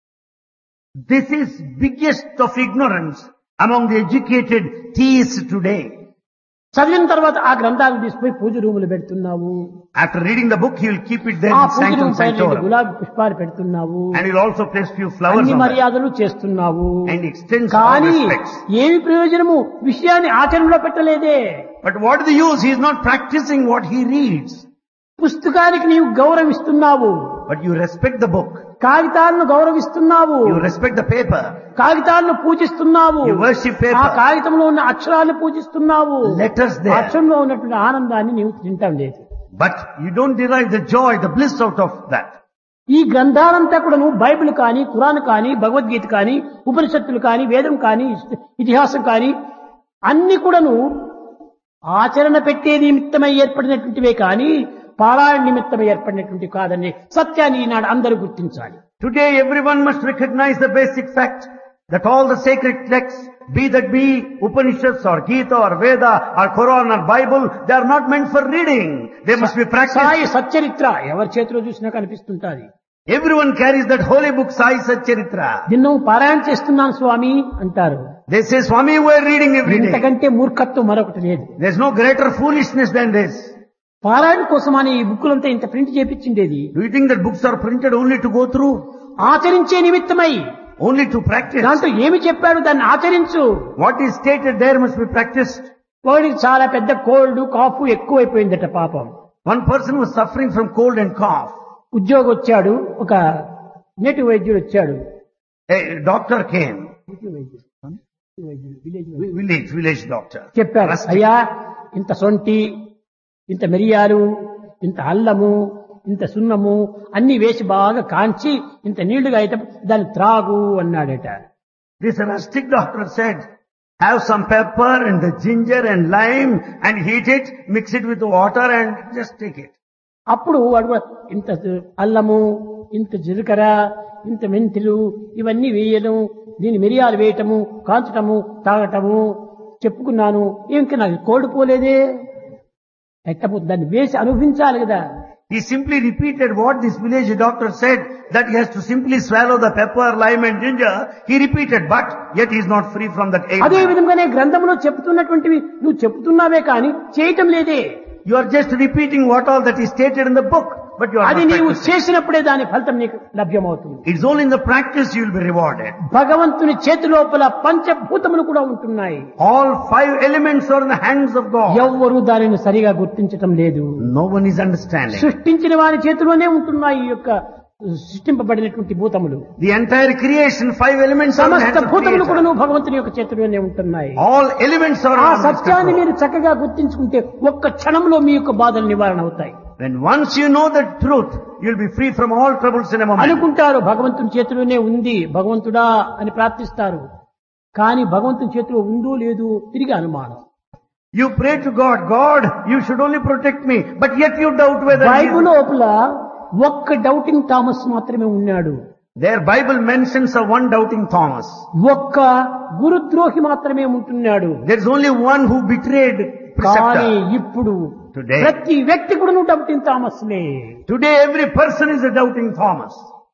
This is biggest of ignorance among the educated theists today. చదివిన తర్వాత ఆ గ్రంథాలను తీసుకుపోయి పూజ రూములు పెడుతున్నావు After reading the book, he will keep it there ఆ in పూజ Sanctum రూమ్ పైన రెండు Sanctorum. గులాబీ పుష్పాలు పెడుతున్నావు And he'll also place few flowers అన్ని on that. మర్యాదలు చేస్తున్నావు And extends all కానీ respects. ఏమి ప్రయోజనము విషయాన్ని ఆచరణలో పెట్టలేదే But what is the use? He is not practicing what he reads. పుస్తకానికి నీవు గౌరవిస్తున్నావు But you respect the book. కాగితాలను గౌరవిస్తున్నావు You respect the paper. కాగితాలను పూజిస్తున్నావు You worship ఆ paper. కాగితంలో ఉన్న అక్షరాలను పూజిస్తున్నావు Letters there. అక్షరంలో ఉన్నటువంటి ఆనందాన్ని నీవు తింటాం లేదు But you don't derive the joy, the bliss out of that. ఈ గ్రంథాలంతా కూడా నువ్వు బైబిల్ కానీ ఖురాన్ కానీ భగవద్గీత కానీ ఉపనిషత్తులు కానీ వేదం కానీ ఇతిహాసం కానీ అన్ని కూడాను ఆచరణ పెట్టే నిమిత్తమై ఏర్పడినటువంటివే కానీ పారాయణ నిమిత్తమై ఏర్పడినటువంటి కాదని సత్యాన్ని ఈనాడు అందరూ గుర్తించాలి Today everyone must recognize the basic fact that all the sacred texts, be that be Upanishads or Gita or Veda or Quran or Bible, they are not meant for reading. They must be practiced. Sai సచ్చరిత్ర ఎవరి చేతిలో చూసినా కనిపిస్తుంటాది Everyone carries that holy book Sai Satcharitra. నిన్ను పారాయణ చేస్తున్నాను స్వామి అంటారు They say, Swami, we are reading every day. ఇంతకంటే మూర్ఖత్వం మరొకటి లేదు There's no greater foolishness than this. పారాయణ కోసమని ఈ బుక్కులంతా ఇంత ప్రింట్ చేపించిండేది Do you think that books are printed only to go through? ఆచరించే నిమిత్తమై Only to practice? దాంట్లో ఏమి చెప్పాడు దాన్ని ఆచరించు What is stated there must be practiced. వాడికి చాలా పెద్ద కోల్డ్ కాఫ్ ఎక్కువైపోయిందట పాపం One person was suffering from cold and cough. ఉద్యోగం వచ్చాడు ఒక నేటివ్ వైద్యుడు వచ్చాడు A doctor came. నేటివ్ వైద్యుడు వైద్యుడు, విలేజ్ వైద్యుడు. Vi- Village, village doctor. చెప్పారు Rustic. అయ్యా ఇంత సొంటి ఇంత మిరియాలు ఇంత అల్లము ఇంత సున్నము అన్ని వేసి బాగా కాంచి ఇంత నీళ్లుగా అయితే దాన్ని త్రాగు అన్నాడట This rustic doctor said, have some pepper and the ginger and lime and heat it, mix it with water and just take it. అప్పుడు వాడు కూడా ఇంత అల్లము ఇంత జీలకర్ర ఇంత మెంతులు ఇవన్నీ వేయడం దీని మిరియాలు వేయటము కాల్చటము తాగటము చెప్పుకున్నాను ఇంకా నాకు కోల్డ్ పోలేదే ఎట్టపోతే దాన్ని వేసి అనుభవించాలి కదా He simply repeated what this village doctor said, that he has to simply swallow the pepper, lime and ginger. He repeated, but yet he is not free from that అదే ailment. విధంగానే గ్రంథంలో చెప్తున్నటువంటివి నువ్వు చెప్తున్నావే కానీ చేయటం లేదే You are just repeating what all that is stated in the book, but you are అది not నీవు practicing. చేసినప్పుడే దాని ఫలితం నీకు లభ్యమవుతుంది It's only in the practice you will be rewarded. భగవంతుని చేతి లోపల పంచభూతములు కూడా ఉంటున్నాయి All five elements are in the hands of God. ఎవ్వరూ దానిని సరిగా గుర్తించటం లేదు No one is understanding. సృష్టించిన వారి చేతిలోనే ఉంటున్నాయి ఈ యొక్క సృష్టింపబడినటువంటి భూతములు The entire creation, five elements are in the సమస్త hands of భూతములు creator. కూడా భగవంతుని యొక్క చేతిలోనే ఉంటున్నాయి All elements are ఆ on his సత్యాన్ని control. మీరు చక్కగా గుర్తించుకుంటే ఒక్క క్షణంలో మీ యొక్క బాధలు నివారణ అవుతాయి When once you know the truth, you'll be free from all troubles in a moment. అనుకుంటారు భగవంతుని చేతిలోనే ఉంది భగవంతుడా అని ప్రార్థిస్తారు కానీ భగవంతుని చేతిలో ఉందో లేదో తిరిగి అనుమానం You pray to God, God, you should only protect me, but yet you doubt whether he Bible is... లోపల ఒక్క డౌటింగ్ థామస్ మాత్రమే ఉన్నాడు Their Bible mentions of one doubting Thomas. ఒక్క గురుద్రోహి మాత్రమే ఉంటున్నాడు There's only one who betrayed కానీ preceptor. ఇప్పుడు Today. ప్రతి వ్యక్తి కూడా నువ్వు డౌటింగ్ థామస్లే Today every person is a doubting Thomas.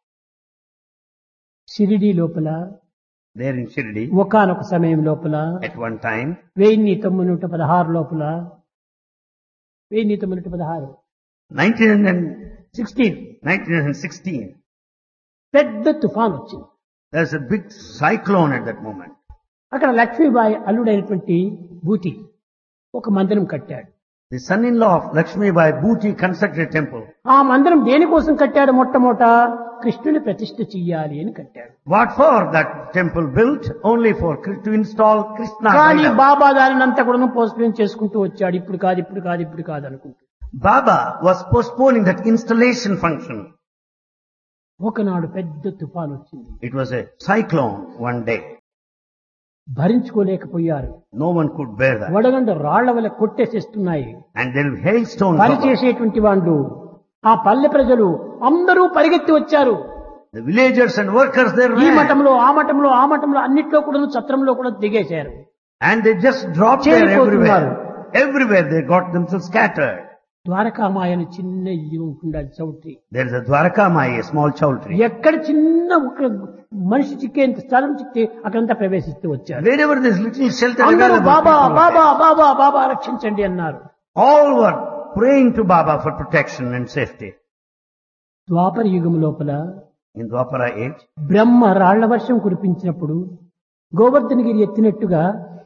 Shirdi లోపల There in Shirdi, ఒకనొక సమయం లోపల at one time, వెయ్యి తొమ్మిది నూట పదహారు లోపల వెయ్యి తొమ్మిది నూట పదహారు 19 and సిక్స్టీన్ 1916, పెద్ద తుఫాన్ వచ్చింది there's a big cyclone at that moment. అక్కడ లక్ష్మీబాయి అల్లుడైనటువంటి బూటి ఒక మందిరం కట్టాడు The son-in-law of Lakshmi Bai Bhuti constructed a temple. ఆ మందిరం దేనికోసం కట్టాడు మొట్టమొదట కృష్ణుని ప్రతిష్ఠ చెయ్యాలి అని కట్టాడు What for that temple built? Only for Kri- to install Krishna. కానీ idol. బాబా దానినంతా కూడా పోస్ట్పోన్ చేసుకుంటూ వచ్చాడు ఇప్పుడు కాదు ఇప్పుడు కాదు ఇప్పుడు కాదు అనుకుంటూ Baba was postponing that installation function. ఒకనాడు పెద్ద తుఫాన్ వచ్చింది It was a cyclone one day. భరించుకోలేకపోయారు No one could bear that. వడగండ రాళ్ల వల్ల కొట్టేసేస్తున్నాయి And there were hailstones. పని above. చేసేటువంటి వాళ్ళు ఆ పల్లె ప్రజలు అందరూ పరిగెత్తి వచ్చారు The villagers and workers there ఈ ran. మఠంలో ఆ మఠంలో ఆ మఠంలో అన్నిట్లో కూడా చత్రంలో కూడా దిగేశారు And they just dropped there చేరిపోతున్నారు. everywhere. Everywhere they got themselves scattered. ద్వారకామాయని చిన్న ఇల్లు ఉంటుండాలి choultry There is a Dwarakamayi, a small chowdhury. ఎక్కడ చిన్న ఒక మనిషి చిక్కేంత స్థలం చిక్తే అక్కడంతా ప్రవేశిస్తూ వచ్చారు Wherever there is little shelter అందరూ available, బాబా people were బాబా బాబా బాబా రక్షించండి అన్నారు there. all were praying to Baba for protection and safety. ద్వాపర యుగం లోపల In Dwapara age, బ్రహ్మ రాళ్ల వర్షం కురిపించినప్పుడు గోవర్ధనగిరి ఎత్తినట్టుగా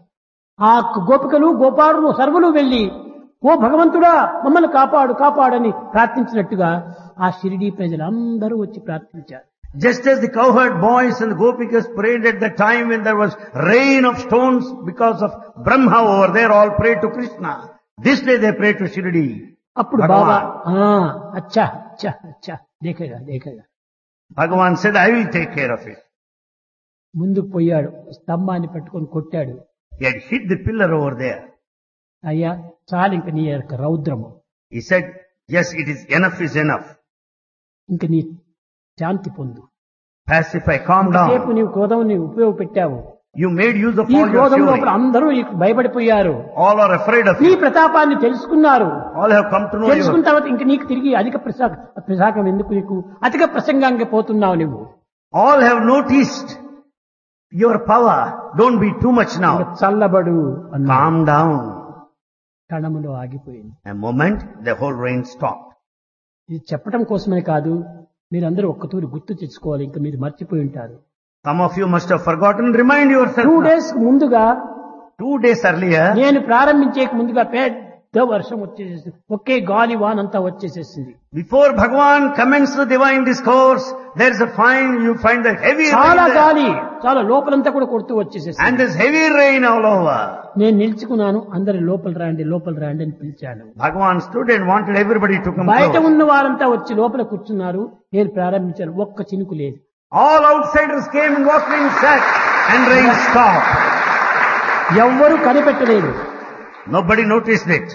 ఆ గోపికలు గోపారులు సర్వులు వెళ్లి ఓ భగవంతుడా మమ్మల్ని కాపాడు కాపాడని ప్రార్థించినట్టుగా ఆ షిరిడీ ప్రజలందరూ వచ్చి ప్రార్థించారు just as the cowherd boys and the gopikas prayed at the time when there was rain of stones because of Brahma over there, all prayed to Krishna. This day they pray to Shirdi. అప్పుడు భగవాన్. బాబా ఆ అచ్చా అచ్చా అచ్చా దేఖగా దేఖగా Bhagavan said, I will take care of it. ముందుకు పోయాడు స్తంభాన్ని పట్టుకొని కొట్టాడు He had hit the pillar over there. అయ్యా చాలు ఇంక నీ యొక్క రౌద్రము He said, yes, it is enough is enough. ఇంక నీ శాంతి పొందు Pacify, calm సేపు down. నీవు క్రోధం నీవు ఉపయోగపెట్టావు You made use of ఈ all your క్రోధం లోపల fury. అందరూ నీకు భయపడిపోయారు All are afraid of నీ you. ప్రతాపాన్ని తెలుసుకున్నారు All have come to know తెలుసుకున్న you. తర్వాత ఇంక నీకు తిరిగి అధిక ప్రసా ప్రసాకం ఎందుకు నీకు అధిక ప్రసంగానికి పోతున్నావు నువ్వు All have noticed your power. Don't be too much ఇంక now. చల్లబడు అన్నా Calm down. కణములో ఆగిపోయింది A moment, the whole rain stopped. ఇది చెప్పడం కోసమే కాదు మీరందరూ ఒక్కతూరి గుర్తు తెచ్చుకోవాలి ఇంకా మీరు మర్చిపోయి ఉంటారు Some of you must have forgotten. Remind yourself. Two now. Days ముందుగా Two days earlier, నేను ప్రారంభించే ముందుగా పెద్ద వర్షం వచ్చేసేసి ఒకే గాలి వానంతా వచ్చేసేసింది before Bhagavan commenced the divine discourse, there is a fine, you find the heavy rain చాలా there. గాలి చాలా లోపలంతా కూడా కొడుతూ వచ్చేసేసింది And there's heavy rain all over. నేను నిల్చుకున్నాను అందరి లోపల రాండి లోపల రాండి అని పిలిచాను Bhagavan stood and wanted everybody to come బయట close. ఉన్న వారంతా వచ్చి లోపల కూర్చున్నారు నేను ప్రారంభించాను ఒక్క చినుకు లేదు All outsiders came and walked in sat and rain stopped. ఎవ్వరూ కనిపెట్టలేదు Nobody noticed it.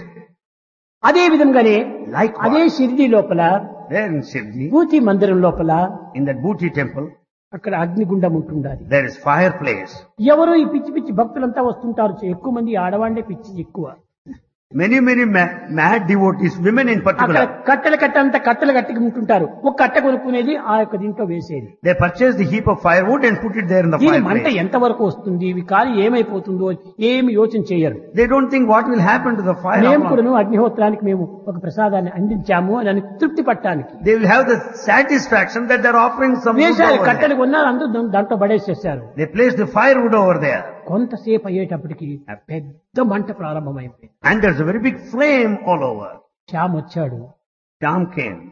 అదే విధంగానే Likewise. అదే షిరిడి లోపల There in Shivji, పూతి మందిరం లోపల in that Bhuti temple, అక్కడ అగ్నిగుండం ఉంటుండాలి there is fireplace. ఎవరు ఈ పిచ్చి పిచ్చి భక్తులంతా వస్తుంటారు ఎక్కువ మంది ఆడవాళ్లే పిచ్చి ఎక్కువ Many, many ma- mad devotees, women in అక్కడ particular, కట్టెల కట్ట అంతా కట్టెలు కట్టి ఉంటుంటారు ఒక కట్ట కొనుక్కునేది ఆ యొక్క దీంట్లో వేసేది they purchase the heap of firewood and put it there in the దీని మంట fireplace. ఎంత వరకు వస్తుంది ఇవి కాలి ఏమైపోతుందో ఏమి యోచన చేయరు They don't think what will happen to the fire. మేము how long. కూడాను అగ్నిహోత్రానికి మేము ఒక ప్రసాదాన్ని అందించాము అని అని తృప్తి పట్టడానికి They will have the satisfaction that they're offering some wood వేశారు over కట్టెలు there. కొన్నారు అందరూ దా- దాంట్లో పడేసేసారు They place the firewood over there. కొంతసేపు అయ్యేటప్పటికి పెద్ద మంట ప్రారంభమైపోయింది And there's a very big flame all over. Shyam వచ్చాడు Jam came.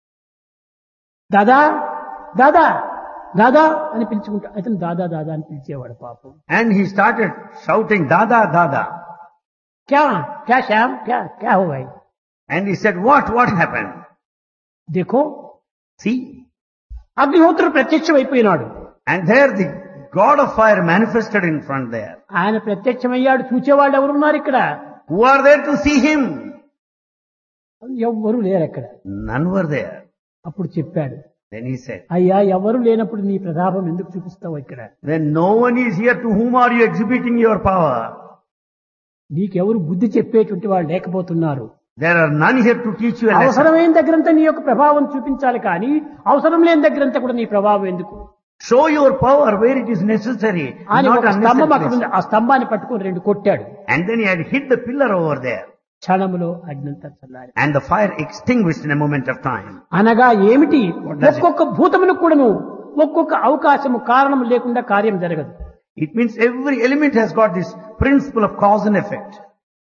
దాదా దాదా దాదా అని పిలుచుకుంటా అతను దాదా దాదా అని పిలిచేవాడు పాపం And he started shouting, Dada, Dada. క్యా క్యా శ్యామ్ క్యా క్యా హో భాయ్ And he said, what, what happened? దేఖో See? అగ్నిహోత్రుడు ప్రత్యక్షం అయిపోయినాడు And there the God of fire manifested in front there. ఆయన ప్రత్యక్షమయ్యాడు చూచేవాళ్ళు ఎవరున్నారు ఇక్కడ Who are there to see him? ఎవ్వరు లేరు అక్కడ None were there. అప్పుడు చెప్పాడు Then he said, అయ్యా ఎవరు లేనప్పుడు నీ ప్రతాపం ఎందుకు చూపిస్తావు ఇక్కడ when no one is here, to whom are you exhibiting your power? నీకెవరు బుద్ధి చెప్పేటువంటి వాళ్ళు లేకపోతున్నారు There are none here to teach you a lesson. అవసరమైన దగ్గరంతా నీ యొక్క ప్రభావం చూపించాలి కానీ అవసరం లేని దగ్గరంతా కూడా నీ ప్రభావం ఎందుకు Show your power where it is necessary, అని not ఒక స్తంభం అక్కడ unnecessary. ఉంది ఆ స్తంభాన్ని పట్టుకొని రెండు కొట్టాడు And then he had hit the pillar over there. క్షణములో అగ్నంతా చల్లారి And the fire extinguished in a moment of time. అనగా ఏమిటి What does it- ఒక్కొక్క భూతములకు కూడాను ఒక్కొక్క అవకాశము కారణం లేకుండా కార్యం జరగదు It means every element has got this principle of cause and effect.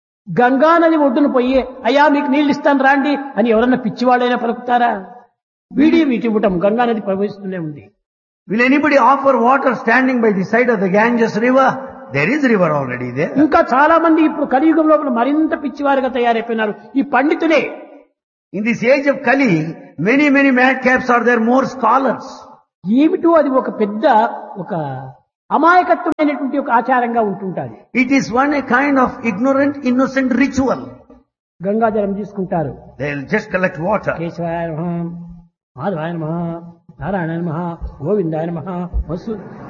Ganga నది ఒడ్డున పోయి అయ్యా మీకు నీళ్ళు ఇస్తాను రాండి అని ఎవరన్నా పిచ్చివాళ్ళైనా పలుకుతారా వీడి వీటి ఇవ్వటం గంగా నది ప్రవహిస్తూనే ఉంది Will anybody offer water standing by the side of the Ganges river? There is river already there. ఇంకా చాలా మంది ఇప్పుడు కలియుగం లోపల మరింత పిచ్చివారుగా తయారైపోయినారు ఈ పండితులే In this age of Kali, many, many madcaps are there, more scholars. ఏమిటో అది ఒక పెద్ద ఒక అమాయకత్వమైనటువంటి ఒక ఆచారంగా ఉంటుంటారు It is one a kind of ignorant, innocent ritual. గంగాజలం తీసుకుంటారు They'll just collect water. కేశవాయ నమ మాధవాయ నమ నారాయణ నమ గోవిందాయ నమ వసు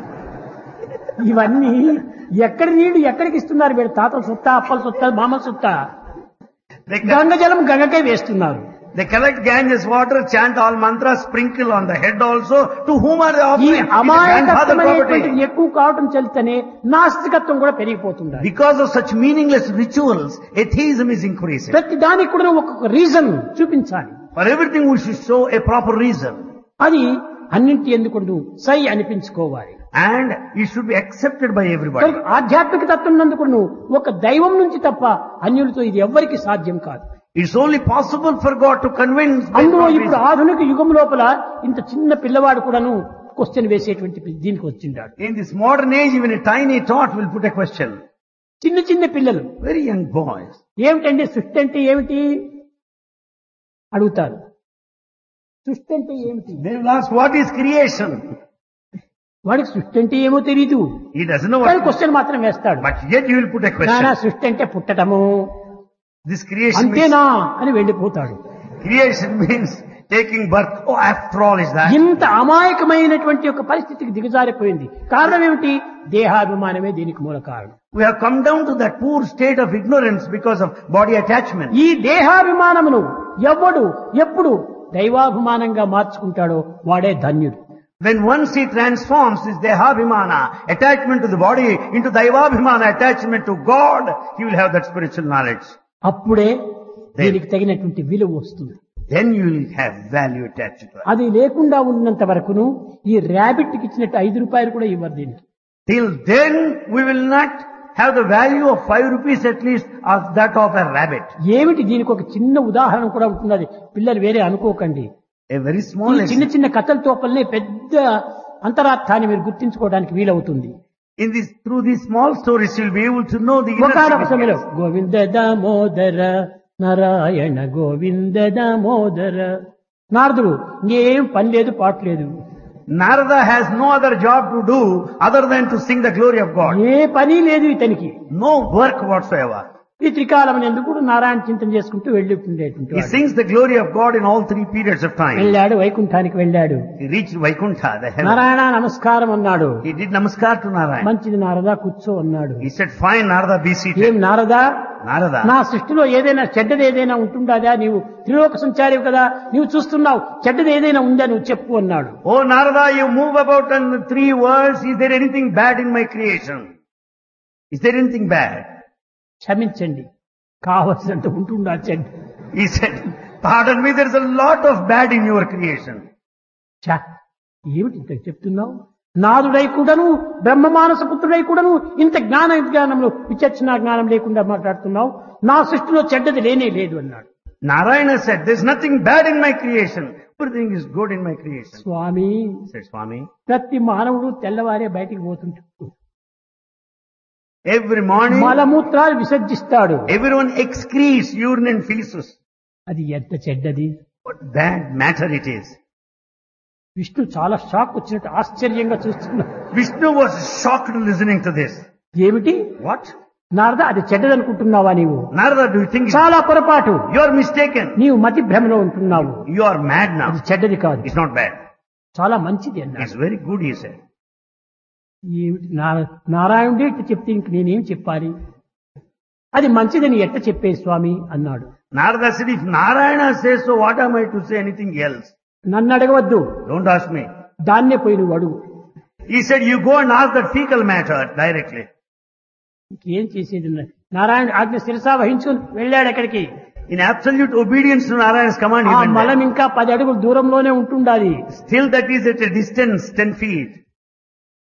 ఇవన్నీ ఎక్కడి నీళ్లు ఎక్కడికి ఇస్తున్నారు వీళ్ళు తాతల సొత్తా అప్పల సొత్తా మామల సొత్తా They, co- గంగ జలం గంగకే వేస్తున్నారు they collect Ganges water, chant all mantras, sprinkle on the head also. To whom are they ఈ offering? It is grandfather అమాయకత్వమైనటువంటి property. ఎక్కువ కావటం చెల్తేనే నాస్తికత్వం కూడా పెరిగిపోతుంది Because of such meaningless rituals, atheism is increasing. ప్రతి దానికి కూడా ఒక్కొక్క రీజన్ చూపించాలి For everything we should show a proper reason. అది అన్నింటి ఎందుకు సై అనిపించుకోవాలి And it should be accepted by everybody. కనుక ఆధ్యాత్మిక తత్వం నందుకు ఒక దైవం నుంచి తప్ప అన్యులతో ఇది ఎవ్వరికి సాధ్యం కాదు It's only possible for God to convince by అందులో God ఇప్పుడు reason. ఆధునిక యుగం లోపల ఇంత చిన్న పిల్లవాడు కూడాను క్వశ్చన్ వేసేటువంటి దీనికి వచ్చిండాడు In this modern age, even a tiny tot will put a question. చిన్న చిన్న పిల్లలు Very young boys. ఏమిటండి సృష్టి అంటే ఏమిటి అడుగుతారు సృష్టి అంటే ఏమిటి They will ask, what is creation? వాడికి సృష్టి అంటే ఏమో తెలీదు He doesn't know కానీ what. క్వశ్చన్ మాత్రం వేస్తాడు But yet you will put a నానా question. సృష్టి అంటే పుట్టటము This creation means, అంతేనా అని వెళ్ళిపోతాడు creation means taking birth. Oh, after all is that. ఇంత అమాయకమైనటువంటి ఒక పరిస్థితికి దిగజారిపోయింది కారణం ఏమిటి దేహాభిమానమే దీనికి మూల కారణం We have come down to that poor state of ignorance because of body attachment. ఈ దేహాభిమానమును ఎవడు ఎప్పుడు దైవాభిమానంగా మార్చుకుంటాడో వాడే ధన్యుడు When once he transforms his dehabhimana, attachment to the body, into daivabhimana, attachment to God, he will have that spiritual knowledge. అప్పుడే దీనికి తగినటువంటి విలువ వస్తుంది Then you will have value attached to it. అది లేకుండా ఉన్నంత వరకును ఈ ర్యాబిట్ కి ఇచ్చినట్టు ఐదు రూపాయలు కూడా ఇవ్వరు దీనికి Till then, we will not have the value of five rupees at least of that of a rabbit. ఏమిటి దీనికి ఒక చిన్న ఉదాహరణ కూడా ఉంటున్నది పిల్లలు వేరే అనుకోకండి A very small ఈ చిన్న lesson. చిన్న కథల తోపల్నే పెద్ద అంతరార్థాన్ని మీరు గుర్తించుకోవడానికి వీలవుతుంది In this, through these small stories, you'll be able to know the inner ఒకనొక సమయంలో significance. గోవింద దామోదర నారాయణ గోవింద దామోదర నారదుడు ఇంకేం పని లేదు పాటు లేదు Narada has no other job to do other than to sing the glory of God. ఏ పని లేదు ఇతనికి No work whatsoever. ఈ త్రికాలం ఎందుకు కూడా నారాయణ చింతన చేసుకుంటూ వెళ్ళిపోతుండేటువంటి He వాడు. sings the glory of God in all three periods of time. వెళ్ళాడు వైకుంఠానికి వెళ్ళాడు He reached Vaikuntha, the heaven. Narayana నమస్కారం అన్నాడు He did namaskar to Narayana. మంచిది నారదా కూర్చో అన్నాడు He said, fine Narada, be ఏం seated. నారదా Narada, నా సృష్టిలో ఏదైనా చెడ్డది ఏదైనా ఉంటుండదా నీవు త్రిలోక సంచారివి కదా నీవు చూస్తున్నావు చెడ్డది ఏదైనా ఉందా నువ్వు చెప్పు అన్నాడు oh Narada, you move about in the three worlds. Is there anything bad in my creation? Is there anything bad? క్షమించండి కావలసినంత ఉంటుండా చెడ్డ He said, pardon me, there's a lot of bad in your creation. ఛ, ఏమిటి ఇంత చెప్తున్నావు నాదుడై కూడాను బ్రహ్మ మానస పుత్రుడై కూడాను ఇంత జ్ఞాన జ్ఞానంలో విచక్షణ జ్ఞానం లేకుండా మాట్లాడుతున్నావు నా సృష్టిలో చెడ్డది లేనే లేదు అన్నాడు Narayana said, there's nothing bad in my creation. Everything is good in my creation. Swamy He said, Swami, ప్రతి మానవుడు తెల్లవారే బయటికి పోతుంటాడు every morning, మలమూత్రాలు విసర్జిస్తాడు everyone excretes urine and feces. అది ఎంత చెడ్డది What bad matter it is. Vishnu చాలా షాక్ వచ్చినట్టు ఆశ్చర్యంగా చూస్తున్నాడు Vishnu was shocked listening to this. ఏమిటి What? నారద అది చెడ్డదనుకుంటున్నావా నీవు Narada, do you think చాలా పొరపాటు you are mistaken? నీవు మతి భ్రమలో ఉంటున్నావు You are mad అది now. చెడ్డది కాదు It's not bad. చాలా మంచిది అన్నాడు It's very good, he said. ఏమిటి నార- నారాయణుడే ఇట్లా చెప్తే ఇంక నేనేం చెప్పాలి అది మంచిదని ఎట్ట చెప్పే స్వామి అన్నాడు Narada said, if Narayana says so, what am I to say anything else? నన్ను అడగవద్దు Don't ask me. దాన్నే పోయి నువ్వు అడుగు He said, you go and ask that fecal matter directly. ఇంకేం చేసేది ఉన్నది నారాయణ ఆజ్ఞ శిరసా వహించుకుని వెళ్ళాడు ఎక్కడికి In absolute obedience to Narayana's command, he ఆ went మలం there. ఇంకా పది అడుగులు దూరంలోనే ఉంటుండాలి Still that is at a distance, 10 feet.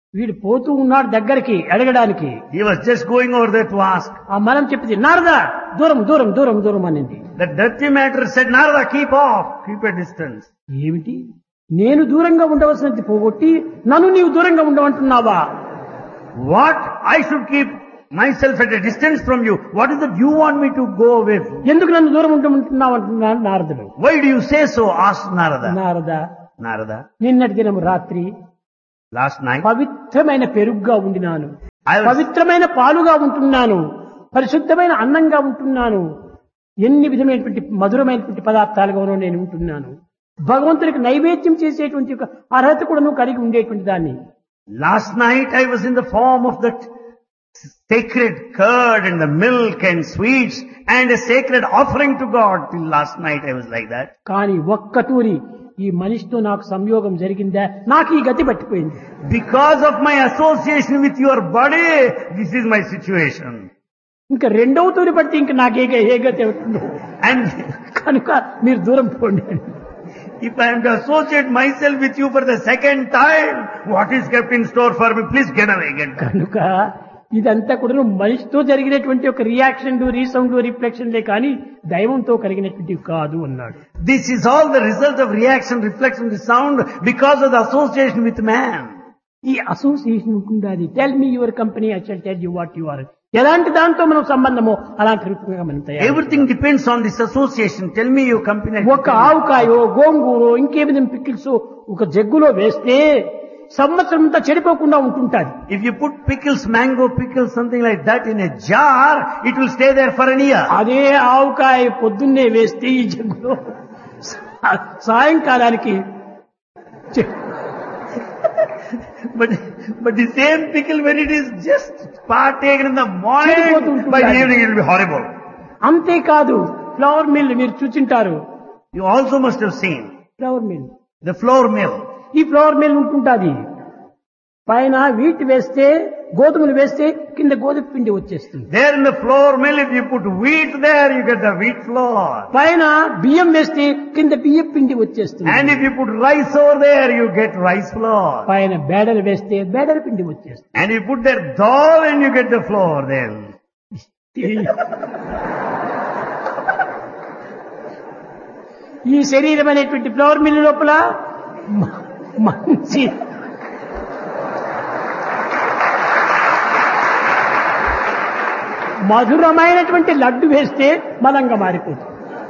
వీడు పోతూ ఉన్నాడు దగ్గరికి అడగడానికి He was just going over there to ask. ఆ మనం చెప్పింది నారదా దూరం దూరం దూరం దూరం అనింది The dirty matter said, Narada, keep off, keep a distance. ఏమిటి నేను దూరంగా ఉండవలసినది పోగొట్టి నన్ను నీవు దూరంగా ఉండమంటున్నావా What? I should keep myself at a distance from you. What is that you want me to go away from? ఎందుకు నన్ను దూరం ఉండమంటున్నావు అంటున్నాడు నారదుడు Why do you say so? asked Narada. Narada Narada, నిన్నటి దినం రాత్రి last night, పవిత్రమైన పెరుగుగా ఉండినాను I was, పవిత్రమైన పాలుగా ఉంటున్నాను పరిశుద్ధమైన అన్నంగా ఉంటున్నాను ఎన్ని విధమైనటువంటి మధురమైనటువంటి పదార్థాలుగానో నేను ఉంటున్నాను భగవంతుడికి నైవేద్యం చేసేటువంటి ఒక అర్హత కూడా నువ్వు కలిగి ఉండేటువంటి దాన్ని last night I was in the form of that sacred curd and the milk and sweets and a sacred offering to God. Till last night I was like that. కానీ ఒక్కటూరి ఈ మనిషితో నాకు సంయోగం జరిగిందా నాకు ఈ గతి పట్టిపోయింది Because of my association with your body, this is my situation. ఇంకా రెండవ తూరి పడితే ఇంకా నాకే ఏ గతి అవుతుందో And కనుక మీరు దూరం పోండి అని. if I am to associate myself with you for the second time, what is kept in store for me? Please get away, get back. కనుక ఇదంతా కూడా మనిషితో జరిగినటువంటి ఒక రియాక్షన్ రీసౌండ్ రిఫ్లెక్షన్లే కానీ దైవంతో కలిగినటువంటి కాదు అన్నాడు This is all the result of reaction, reflection, the sound because of the association with man. ఈ అసోసియేషన్ ఉంటుండాలి tell me your company I shall tell you what you are ఎలాంటి దాంతో మనం సంబంధమో అలాంటి రూపంగా మనం తయారు Everything depends on this association. Tell me your company. ఒక ఆవుకాయో గోంగూరో ఇంకేమిది పిక్కిల్స్ ఒక జగ్గులో వేస్తే సంవత్సరం అంతా చెడిపోకుండా ఉంటుంటాది If you put pickles, mango pickles, something like that in a jar, it will stay there for an year. అదే ఆవుకాయ పొద్దున్నే వేస్తే ఈ జగ్గులో సా- సాయంకాలానికి చె- But, but the same pickle when it is just partaken in the morning, by the evening it will be horrible. అంతేకాదు flour mill మీరు చూచింటారు You also must have seen flour mill the flour mill. ఈ flour mill ఉంటుంటాది పైన wheat వేస్తే గోధుమలు వేస్తే కింద గోధుమ పిండి వచ్చేస్తుంది There in the flour mill, if you put wheat there, you get the wheat flour. పైన బియ్యం వేస్తే కింద బియ్యం పిండి వచ్చేస్తుంది And if you put rice over there, you get rice flour. పైన బేడలు వేస్తే బేడల పిండి వచ్చేస్తుంది And you put there dal and you get the flour then. ఈ శరీరం అనేటువంటి ఫ్లవర్ మిల్ లోపల మ- మంచి మధురమైనటువంటి లడ్డు వేస్తే బలంగా మారిపోతుంది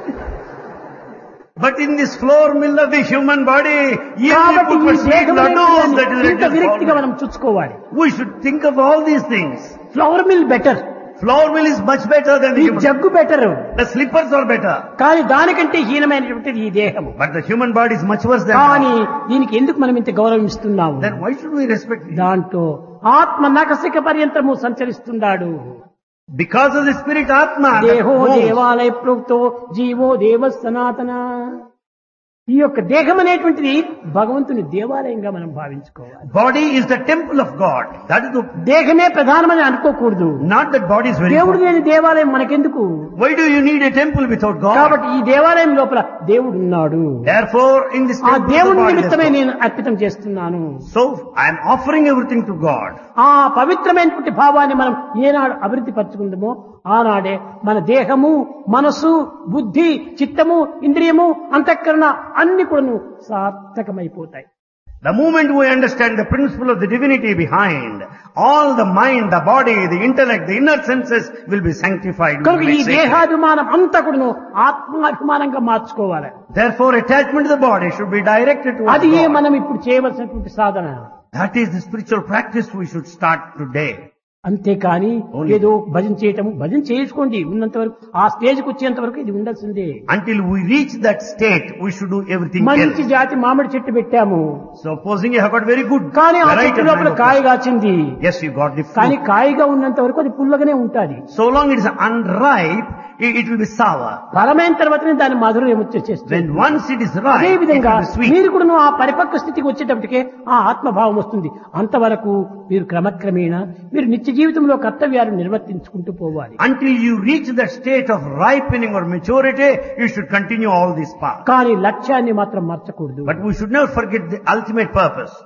But in this flour mill of the human body, even if కాబట్టి you ఈ put sweet దేహం laddus, that is ఇంత ready విరక్తిగా to మనం చూసుకోవాలి We should think of all these things. Flour mill better Flour mill is much better than the ఈ human. జగ్గు better The slippers are better. కానీ దానికంటే హీనమైనటువంటిది ఈ దేహము But the human body is much worse than కానీ that. దీనికి ఎందుకు మనం ఇంత గౌరవం ఇస్తున్నాము Then why should we respect it? దాంట్లో ఆత్మ నకసిక పర్యంతము సంచరిస్తున్నాడు Because of the spirit Atma. that దేహో moves. దేవాలయ ప్రోక్తో జీవో దేవ సనాతన ఈ యొక్క దేహం అనేటువంటిది భగవంతుని దేవాలయంగా మనం భావించుకోవాలి Body is the temple of God. That is the, దేహమే ప్రధానమని అనుకోకూడదు not that body is very దేవుడు important. లేని దేవాలయం మనకెందుకు Why do you need a temple without God? కాబట్టి ఈ దేవాలయం లోపల దేవుడు ఉన్నాడు Therefore, in this ఆ temple, of the దేవుడి body, నిమిత్తమే there's God. నేను అర్పితం చేస్తున్నాను so I am offering everything to God. ఆ పవిత్రమైనటువంటి భావాన్ని మనం ఏనాడు అభివృద్ధి పరచుకుందామో ఆనాడే మన దేహము మనసు బుద్ధి చిత్తము ఇంద్రియము అంతఃకరణ అన్ని కూడాను సార్థకమైపోతాయి The moment we understand the principle of the divinity behind, all the mind, the body, the intellect, the inner senses will be sanctified. will కనుక be ఈ sacred. దేహాభిమానం అంతా కూడాను ఆత్మాభిమానంగా మార్చుకోవాలి Therefore, attachment to the body should be directed towards అది ఏ God. మనం ఇప్పుడు చేయవలసినటువంటి సాధన That is the spiritual practice we should start today. అంతేకాని Only. ఏదో భజన చేయటం భజన చేసుకోండి ఉన్నంత వరకు ఆ స్టేజ్కి వచ్చేంత వరకు ఇది ఉండాల్సిందే Until we reach that state, we should do everything మంచి else. జాతి మామిడి చెట్టు పెట్టాము Supposing you have got very good కానీ ఆ variety చెట్టు of లోపల mango కాయ fruit. కాచింది Yes, you got the కానీ fruit. కాయగా ఉన్నంత వరకు అది పుల్లగానే ఉంటుంది So long it is unripe, it, it will be sour. ఫలమైన తర్వాతనే దాని మధురం వచ్చేస్తుంది When once it is అదే ripe, it విధంగా will be sweet. మీరు కూడా ఆ పరిపక్వ స్థితికి వచ్చేటప్పటికే ఆ ఆత్మభావం వస్తుంది అంతవరకు మీరు క్రమక్రమేణా మీరు నిత్య జీవితంలో కర్తవ్యాలు నిర్వర్తించుకుంటూ పోవాలి Until you reach that state of ripening or maturity, you should continue all this path. కానీ లక్ష్యాన్ని మాత్రం మర్చకూడదు But we should never forget the ultimate purpose.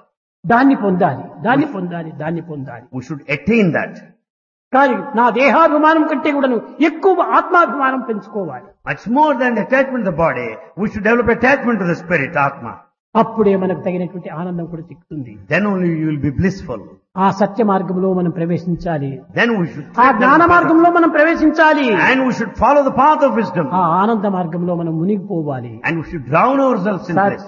దాన్ని పొందాలి దాన్ని పొందాలి దాన్ని పొందాలి We should attain that. కానీ నా దేహాభిమానం కంటే కూడా ఎక్కువ ఆత్మాభిమానం పెంచుకోవాలి Much more than attachment to the body, we should develop attachment to the spirit, Atma. అప్పుడే మనకు తగినటువంటి ఆనందం కూడా చిక్కుతుంది Then only you will be blissful. ఆ సత్య మార్గంలో మనం ప్రవేశించాలి Then we should ఆ tread down జ్ఞాన the path of- మార్గంలో మనం ప్రవేశించాలి and we should follow the path of wisdom. ఆ ఆనంద మార్గంలో మనం మునిగిపోవాలి And we should drown ourselves in సత్ bliss.